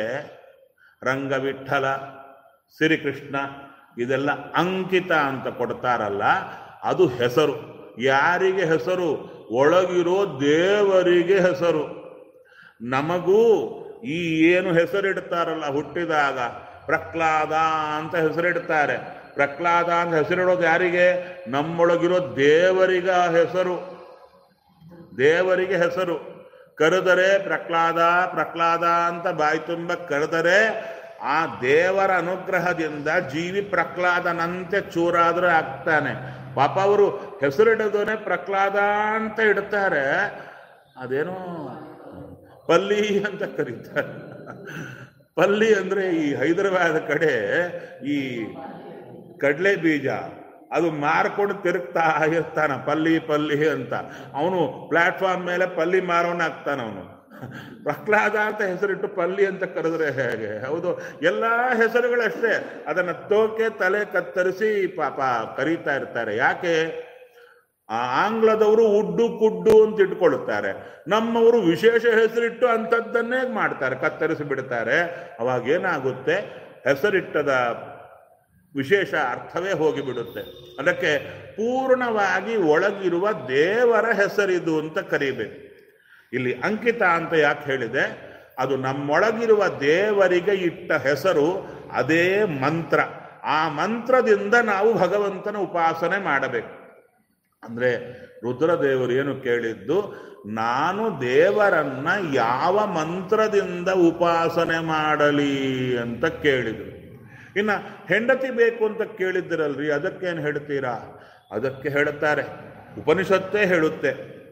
ರಂಗವಿಠಲ ಶ್ರೀಕೃಷ್ಣ ಇದೆಲ್ಲ ಅಂಕಿತ ಅಂತ ಕೊಡ್ತಾರಲ್ಲ ಅದು ಹೆಸರು ಯಾರಿಗೆ ಹೆಸರು ಒಳಗಿರೋ ದೇವರಿಗೆ ಹೆಸರು ನಮಗೂ ಈ ಏನು ಹೆಸರಿಡ್ತಾರಲ್ಲ ಹುಟ್ಟಿದಾಗ ಪ್ರಹ್ಲಾದ ಅಂತ ಹೆಸರಿಡ್ತಾರೆ ಪ್ರಹ್ಲಾದ ಅಂತ ಹೆಸರಿಡೋದು ಯಾರಿಗೆ ನಮ್ಮೊಳಗಿರೋ ದೇವರಿಗ ಹೆಸರು ದೇವರಿಗೆ ಹೆಸರು ಕರೆದರೆ ಪ್ರಹ್ಲಾದ ಪ್ರಹ್ಲಾದ ಅಂತ ಬಾಯಿ ತುಂಬ ಕರೆದರೆ ಆ ದೇವರ ಅನುಗ್ರಹದಿಂದ ಜೀವಿ ಪ್ರಹ್ಲಾದನಂತೆ ಚೂರಾದ್ರೆ ಆಗ್ತಾನೆ ಪಾಪ ಅವರು ಹೆಸರಿಡೋದನ್ನೇ ಪ್ರಹ್ಲಾದ ಅಂತ ಇಡ್ತಾರೆ ಅದೇನೋ ಪಲ್ಲಿ ಅಂತ ಕರೀತಾರೆ ಪಲ್ಲಿ ಅಂದ್ರೆ ಈ ಹೈದರಾಬಾದ್ ಕಡೆ ಈ ಕಡಲೆ ಬೀಜ ಅದು ಮಾರ್ಕೊಂಡು ತಿರುಗ್ತಾ ಇರ್ತಾನ ಪಲ್ಲಿ ಪಲ್ಲಿ ಅಂತ ಅವನು ಪ್ಲಾಟ್ಫಾರ್ಮ್ ಮೇಲೆ ಪಲ್ಲಿ ಮಾರೋನಾಗ್ತಾನ ಅವನು ಪ್ರಹ್ಲಾದ ಅಂತ ಹೆಸರಿಟ್ಟು ಪಲ್ಲಿ ಅಂತ ಕರೆದ್ರೆ ಹೇಗೆ ಹೌದು ಎಲ್ಲ ಹೆಸರುಗಳಷ್ಟೇ ಅದನ್ನ ತೋಕೆ ತಲೆ ಕತ್ತರಿಸಿ ಪಾಪ ಕರೀತಾ ಇರ್ತಾರೆ ಯಾಕೆ ಆ ಆಂಗ್ಲದವರು ಉಡ್ಡು ಕುಡ್ಡು ಅಂತ ಇಟ್ಕೊಳ್ಳುತ್ತಾರೆ ನಮ್ಮವರು ವಿಶೇಷ ಹೆಸರಿಟ್ಟು ಅಂಥದ್ದನ್ನೇ ಮಾಡ್ತಾರೆ ಕತ್ತರಿಸಿ ಬಿಡ್ತಾರೆ ಅವಾಗ ಏನಾಗುತ್ತೆ ಹೆಸರಿಟ್ಟದ ವಿಶೇಷ ಅರ್ಥವೇ ಹೋಗಿಬಿಡುತ್ತೆ ಅದಕ್ಕೆ ಪೂರ್ಣವಾಗಿ ಒಳಗಿರುವ ದೇವರ ಹೆಸರಿದು ಅಂತ ಕರೀಬೇಕು ಇಲ್ಲಿ ಅಂಕಿತ ಅಂತ ಯಾಕೆ ಹೇಳಿದೆ ಅದು ನಮ್ಮೊಳಗಿರುವ ದೇವರಿಗೆ ಇಟ್ಟ ಹೆಸರು ಅದೇ ಮಂತ್ರ ಆ ಮಂತ್ರದಿಂದ ನಾವು ಭಗವಂತನ ಉಪಾಸನೆ ಮಾಡಬೇಕು ಅಂದ್ರೆ ರುದ್ರದೇವರು ಏನು ಕೇಳಿದ್ದು ನಾನು ದೇವರನ್ನ ಯಾವ ಮಂತ್ರದಿಂದ ಉಪಾಸನೆ ಮಾಡಲಿ ಅಂತ ಕೇಳಿದ್ರು ಇನ್ನ ಹೆಂಡತಿ ಬೇಕು ಅಂತ ಕೇಳಿದ್ದಿರಲ್ರಿ ಅದಕ್ಕೇನು ಹೇಳ್ತೀರಾ ಅದಕ್ಕೆ ಹೇಳುತ್ತಾರೆ ಉಪನಿಷತ್ತೇ ಹೇಳುತ್ತೆ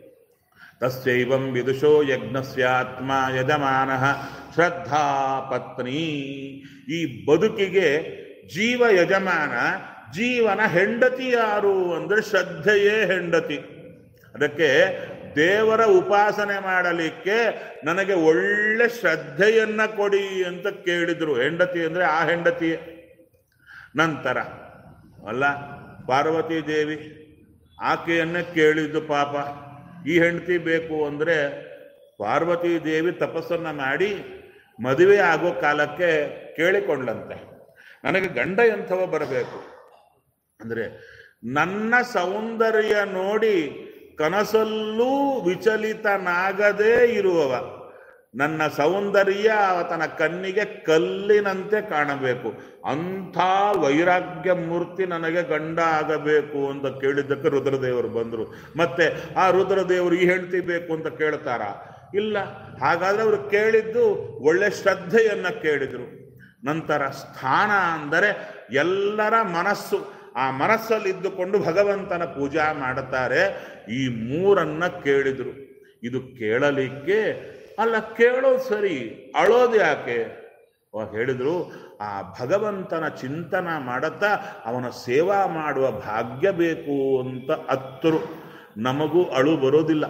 ತಸ್ಯೈವಂ ವಿದುಷೋ ಯಜ್ಞಸ್ಯಾತ್ಮ ಯಜಮಾನ ಶ್ರದ್ಧಾ ಪತ್ನಿ ಈ ಬದುಕಿಗೆ ಜೀವ ಯಜಮಾನ ಜೀವನ ಹೆಂಡತಿ ಯಾರು ಅಂದ್ರೆ ಶ್ರದ್ಧೆಯೇ ಹೆಂಡತಿ ಅದಕ್ಕೆ ದೇವರ ಉಪಾಸನೆ ಮಾಡಲಿಕ್ಕೆ ನನಗೆ ಒಳ್ಳೆ ಶ್ರದ್ಧೆಯನ್ನ ಕೊಡಿ ಅಂತ ಕೇಳಿದ್ರು ಹೆಂಡತಿ ಅಂದ್ರೆ ಆ ಹೆಂಡತಿಯೇ ನಂತರ ಅಲ್ಲ ಪಾರ್ವತಿ ದೇವಿ ಆಕೆಯನ್ನೇ ಕೇಳಿದ್ದು ಪಾಪ ಈ ಹೆಂಡತಿ ಬೇಕು ಅಂದ್ರೆ ಪಾರ್ವತಿ ದೇವಿ ತಪಸ್ಸನ್ನ ಮಾಡಿ ಮದುವೆ ಆಗೋ ಕಾಲಕ್ಕೆ ಕೇಳಿಕೊಂಡ್ಲಂತೆ ನನಗೆ ಗಂಡ ಎಂಥವ ಬರಬೇಕು ಅಂದ್ರೆ ನನ್ನ ಸೌಂದರ್ಯ ನೋಡಿ ಕನಸಲ್ಲೂ ವಿಚಲಿತನಾಗದೇ ಇರುವವ ನನ್ನ ಸೌಂದರ್ಯ ಆತನ ಕಣ್ಣಿಗೆ ಕಲ್ಲಿನಂತೆ ಕಾಣಬೇಕು ಅಂಥ ವೈರಾಗ್ಯ ಮೂರ್ತಿ ನನಗೆ ಗಂಡ ಆಗಬೇಕು ಅಂತ ಕೇಳಿದ್ದಕ್ಕೆ ರುದ್ರದೇವರು ಬಂದರು ಮತ್ತೆ ಆ ರುದ್ರದೇವರು ಈ ಹೆಂಡತಿ ಬೇಕು ಅಂತ ಕೇಳ್ತಾರ ಇಲ್ಲ ಹಾಗಾದ್ರೆ ಅವರು ಕೇಳಿದ್ದು ಒಳ್ಳೆ ಶ್ರದ್ಧೆಯನ್ನ ಕೇಳಿದ್ರು ನಂತರ ಸ್ಥಾನ ಅಂದರೆ ಎಲ್ಲರ ಮನಸ್ಸು ಆ ಮನಸ್ಸಲ್ಲಿ ಇದ್ದುಕೊಂಡು ಭಗವಂತನ ಪೂಜಾ ಮಾಡುತ್ತಾರೆ ಈ ಮೂರನ್ನ ಕೇಳಿದ್ರು ಇದು ಕೇಳಲಿಕ್ಕೆ ಅಲ್ಲ ಕೇಳೋದು ಸರಿ ಅಳೋದು ಯಾಕೆ ಅವ ಹೇಳಿದ್ರು ಆ ಭಗವಂತನ ಚಿಂತನ ಮಾಡುತ್ತಾ ಅವನ ಸೇವಾ ಮಾಡುವ ಭಾಗ್ಯ ಬೇಕು ಅಂತ ಹತ್ತರು ನಮಗೂ ಅಳು ಬರೋದಿಲ್ಲ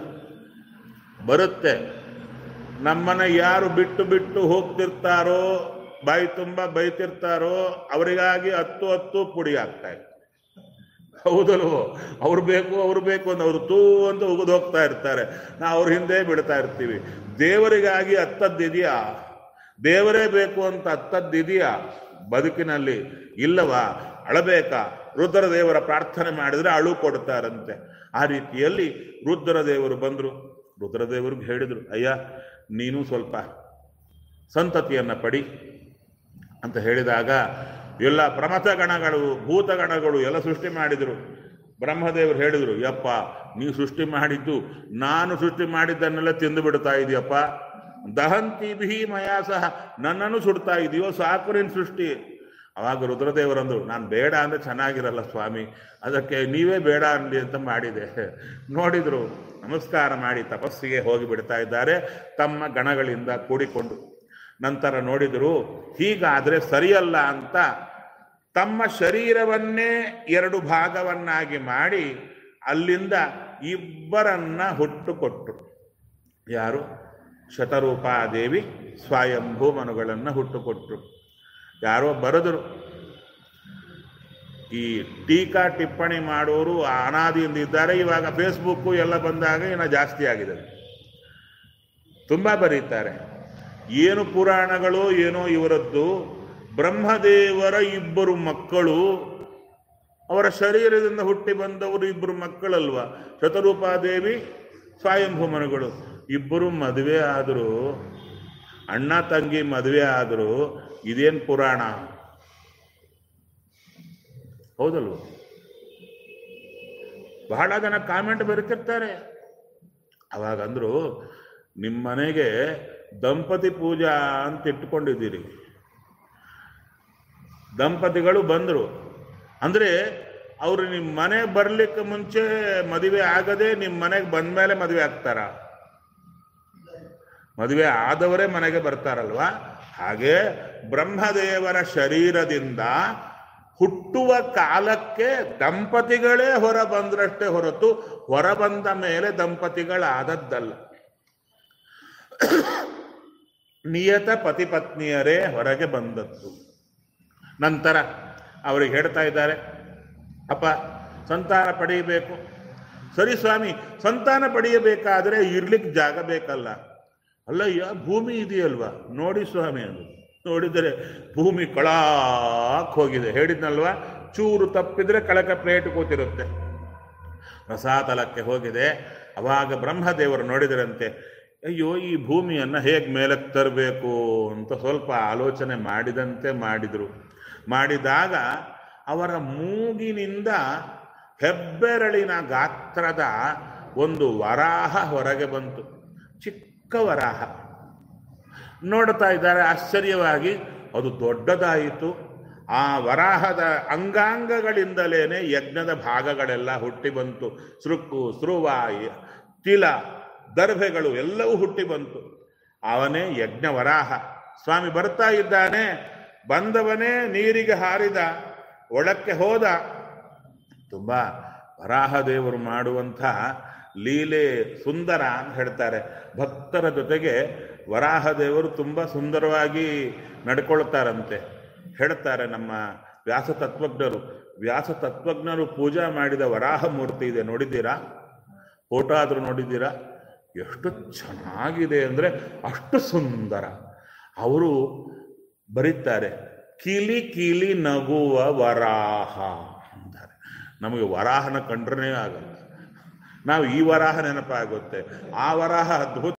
ಬರುತ್ತೆ ನಮ್ಮನ್ನ ಯಾರು ಬಿಟ್ಟು ಬಿಟ್ಟು ಹೋಗ್ತಿರ್ತಾರೋ ಬಾಯಿ ತುಂಬ ಬೈತಿರ್ತಾರೋ ಅವರಿಗಾಗಿ ಹತ್ತು ಹತ್ತು ಪುಡಿ ಆಗ್ತಾ ಇದೆ ಹೌದಲ್ವೋ ಅವ್ರು ಬೇಕು ಅವ್ರು ಬೇಕು ಅಂತ ಅವ್ರು ತೂ ಅಂತ ಉಗಿದು ಹೋಗ್ತಾ ಇರ್ತಾರೆ ನಾವು ಅವ್ರ ಹಿಂದೆ ಬಿಡ್ತಾ ಇರ್ತೀವಿ ದೇವರಿಗಾಗಿ ಹತ್ತದ್ದಿದೆಯಾ ದೇವರೇ ಬೇಕು ಅಂತ ಹತ್ತದ್ದಿದೆಯಾ ಬದುಕಿನಲ್ಲಿ ಇಲ್ಲವಾ ಅಳಬೇಕಾ ರುದ್ರದೇವರ ಪ್ರಾರ್ಥನೆ ಮಾಡಿದ್ರೆ ಅಳು ಕೊಡ್ತಾರಂತೆ ಆ ರೀತಿಯಲ್ಲಿ ರುದ್ರದೇವರು ಬಂದರು ರುದ್ರದೇವರಿಗೆ ಹೇಳಿದರು ಅಯ್ಯ ನೀನು ಸ್ವಲ್ಪ ಸಂತತಿಯನ್ನು ಪಡಿ ಅಂತ ಹೇಳಿದಾಗ ಎಲ್ಲ ಪ್ರಮಥ ಗಣಗಳು ಭೂತಗಣಗಳು ಎಲ್ಲ ಸೃಷ್ಟಿ ಮಾಡಿದರು ಬ್ರಹ್ಮದೇವರು ಹೇಳಿದರು ಯಪ್ಪ ನೀವು ಸೃಷ್ಟಿ ಮಾಡಿದ್ದು ನಾನು ಸೃಷ್ಟಿ ಮಾಡಿದ್ದನ್ನೆಲ್ಲ ತಿಂದು ಬಿಡ್ತಾ ಇದೆಯಪ್ಪ ದಹಂತಿ ಬಿಹಿ ಮಯಾ ಸಹ ನನ್ನನ್ನು ಸುಡ್ತಾ ಇದೆಯೋ ಸಾಕು ನಿನ್ ಸೃಷ್ಟಿ ಅವಾಗ ರುದ್ರದೇವರಂದ್ರು ನಾನು ಬೇಡ ಅಂದ್ರೆ ಚೆನ್ನಾಗಿರಲ್ಲ ಸ್ವಾಮಿ ಅದಕ್ಕೆ ನೀವೇ ಬೇಡ ಅನ್ಲಿ ಅಂತ ಮಾಡಿದೆ ನೋಡಿದ್ರು ನಮಸ್ಕಾರ ಮಾಡಿ ತಪಸ್ಸಿಗೆ ಹೋಗಿ ಬಿಡ್ತಾ ಇದ್ದಾರೆ ತಮ್ಮ ಗಣಗಳಿಂದ ಕೂಡಿಕೊಂಡು ನಂತರ ನೋಡಿದರು ಹೀಗಾದ್ರೆ ಸರಿಯಲ್ಲ ಅಂತ ತಮ್ಮ ಶರೀರವನ್ನೇ ಎರಡು ಭಾಗವನ್ನಾಗಿ ಮಾಡಿ ಅಲ್ಲಿಂದ ಇಬ್ಬರನ್ನ ಹುಟ್ಟುಕೊಟ್ರು ಯಾರು ಶತರೂಪಾದೇವಿ ಸ್ವಯಂಭೂ ಮನುಗಳನ್ನು ಹುಟ್ಟುಕೊಟ್ರು ಯಾರೋ ಬರೆದರು ಈ ಟೀಕಾ ಟಿಪ್ಪಣಿ ಮಾಡೋರು ಅನಾದಿಯಿಂದ ಇದ್ದಾರೆ ಇವಾಗ ಫೇಸ್ಬುಕ್ಕು ಎಲ್ಲ ಬಂದಾಗ ಇನ್ನು ಜಾಸ್ತಿ ಆಗಿದೆ ತುಂಬಾ ಬರೀತಾರೆ ಏನು ಪುರಾಣಗಳು ಏನೋ ಇವರದ್ದು ಬ್ರಹ್ಮದೇವರ ಇಬ್ಬರು ಮಕ್ಕಳು ಅವರ ಶರೀರದಿಂದ ಹುಟ್ಟಿ ಬಂದವರು ಇಬ್ಬರು ಮಕ್ಕಳಲ್ವಾ ಶತರೂಪಾದೇವಿ ಸ್ವಯಂಭೂಮನುಗಳು ಇಬ್ಬರು ಮದುವೆ ಆದರೂ ಅಣ್ಣ ತಂಗಿ ಮದುವೆ ಆದರೂ ಇದೇನು ಪುರಾಣ ಹೌದಲ್ವ ಬಹಳ ಜನ ಕಾಮೆಂಟ್ ಬರೀತಿರ್ತಾರೆ ಅವಾಗ ಅಂದ್ರು ನಿಮ್ಮ ಮನೆಗೆ ದಂಪತಿ ಪೂಜಾ ಅಂತ ಇಟ್ಕೊಂಡಿದ್ದೀರಿ ದಂಪತಿಗಳು ಬಂದರು ಅಂದ್ರೆ ಅವರು ನಿಮ್ಮ ಮನೆ ಬರ್ಲಿಕ್ಕೆ ಮುಂಚೆ ಮದುವೆ ಆಗದೆ ನಿಮ್ಮ ಮನೆಗೆ ಬಂದ್ಮೇಲೆ ಮದುವೆ ಆಗ್ತಾರ ಮದುವೆ ಆದವರೇ ಮನೆಗೆ ಬರ್ತಾರಲ್ವಾ ಹಾಗೆ ಬ್ರಹ್ಮದೇವರ ಶರೀರದಿಂದ ಹುಟ್ಟುವ ಕಾಲಕ್ಕೆ ದಂಪತಿಗಳೇ ಹೊರ ಬಂದ್ರಷ್ಟೇ ಹೊರತು ಹೊರ ಬಂದ ಮೇಲೆ ದಂಪತಿಗಳಾದದ್ದಲ್ಲ ನಿಯತ ಪತಿಪತ್ನಿಯರೇ ಹೊರಗೆ ಬಂದದ್ದು ನಂತರ ಅವರಿಗೆ ಹೇಳ್ತಾ ಇದ್ದಾರೆ ಅಪ್ಪ ಸಂತಾನ ಪಡೆಯಬೇಕು ಸರಿ ಸ್ವಾಮಿ ಸಂತಾನ ಪಡೆಯಬೇಕಾದ್ರೆ ಇರ್ಲಿಕ್ಕೆ ಜಾಗ ಬೇಕಲ್ಲ ಅಲ್ಲಯ್ಯ ಭೂಮಿ ಇದೆಯಲ್ವಾ ನೋಡಿ ಸ್ವಾಮಿ ಅದು ನೋಡಿದರೆ ಭೂಮಿ ಕಳಾಕ್ ಹೋಗಿದೆ ಹೇಳಿದ್ನಲ್ವಾ ಚೂರು ತಪ್ಪಿದ್ರೆ ಕಳಕ ಪ್ಲೇಟ್ ಕೂತಿರುತ್ತೆ ರಸಾತಲಕ್ಕೆ ಹೋಗಿದೆ ಅವಾಗ ಬ್ರಹ್ಮದೇವರು ನೋಡಿದರಂತೆ ಅಯ್ಯೋ ಈ ಭೂಮಿಯನ್ನು ಹೇಗೆ ಮೇಲಕ್ಕೆ ತರಬೇಕು ಅಂತ ಸ್ವಲ್ಪ ಆಲೋಚನೆ ಮಾಡಿದಂತೆ ಮಾಡಿದರು ಮಾಡಿದಾಗ ಅವರ ಮೂಗಿನಿಂದ ಹೆಬ್ಬೆರಳಿನ ಗಾತ್ರದ ಒಂದು ವರಾಹ ಹೊರಗೆ ಬಂತು ಚಿಕ್ಕ ವರಾಹ ನೋಡ್ತಾ ಇದ್ದಾರೆ ಆಶ್ಚರ್ಯವಾಗಿ ಅದು ದೊಡ್ಡದಾಯಿತು ಆ ವರಾಹದ ಅಂಗಾಂಗಗಳಿಂದಲೇನೆ ಯಜ್ಞದ ಭಾಗಗಳೆಲ್ಲ ಹುಟ್ಟಿ ಬಂತು ಸೃಕ್ಕು ಸೃವಾಯಿ ತಿಲ ದರ್ಭೆಗಳು ಎಲ್ಲವೂ ಹುಟ್ಟಿ ಬಂತು ಅವನೇ ಯಜ್ಞ ವರಾಹ ಸ್ವಾಮಿ ಬರ್ತಾ ಇದ್ದಾನೆ ಬಂದವನೇ ನೀರಿಗೆ ಹಾರಿದ ಒಳಕ್ಕೆ ಹೋದ ತುಂಬಾ ವರಾಹದೇವರು ಮಾಡುವಂಥ ಲೀಲೆ ಸುಂದರ ಅಂತ ಹೇಳ್ತಾರೆ ಭಕ್ತರ ಜೊತೆಗೆ ವರಾಹದೇವರು ತುಂಬ ಸುಂದರವಾಗಿ ನಡ್ಕೊಳ್ತಾರಂತೆ ಹೇಳ್ತಾರೆ ನಮ್ಮ ವ್ಯಾಸ ತತ್ವಜ್ಞರು ವ್ಯಾಸ ತತ್ವಜ್ಞರು ಪೂಜಾ ಮಾಡಿದ ವರಾಹ ಮೂರ್ತಿ ಇದೆ ನೋಡಿದ್ದೀರಾ ಫೋಟೋ ಆದರೂ ನೋಡಿದ್ದೀರಾ ಎಷ್ಟು ಚೆನ್ನಾಗಿದೆ ಅಂದರೆ ಅಷ್ಟು ಸುಂದರ ಅವರು ಬರೀತಾರೆ ಕೀಲಿ ಕೀಲಿ ನಗುವ ವರಾಹ ಅಂತಾರೆ ನಮಗೆ ವರಾಹನ ಕಂಡ್ರೇ ಆಗಲ್ಲ ನಾವು ಈ ವರಾಹ ನೆನಪಾಗುತ್ತೆ ಆ ವರಾಹ ಅದ್ಭುತ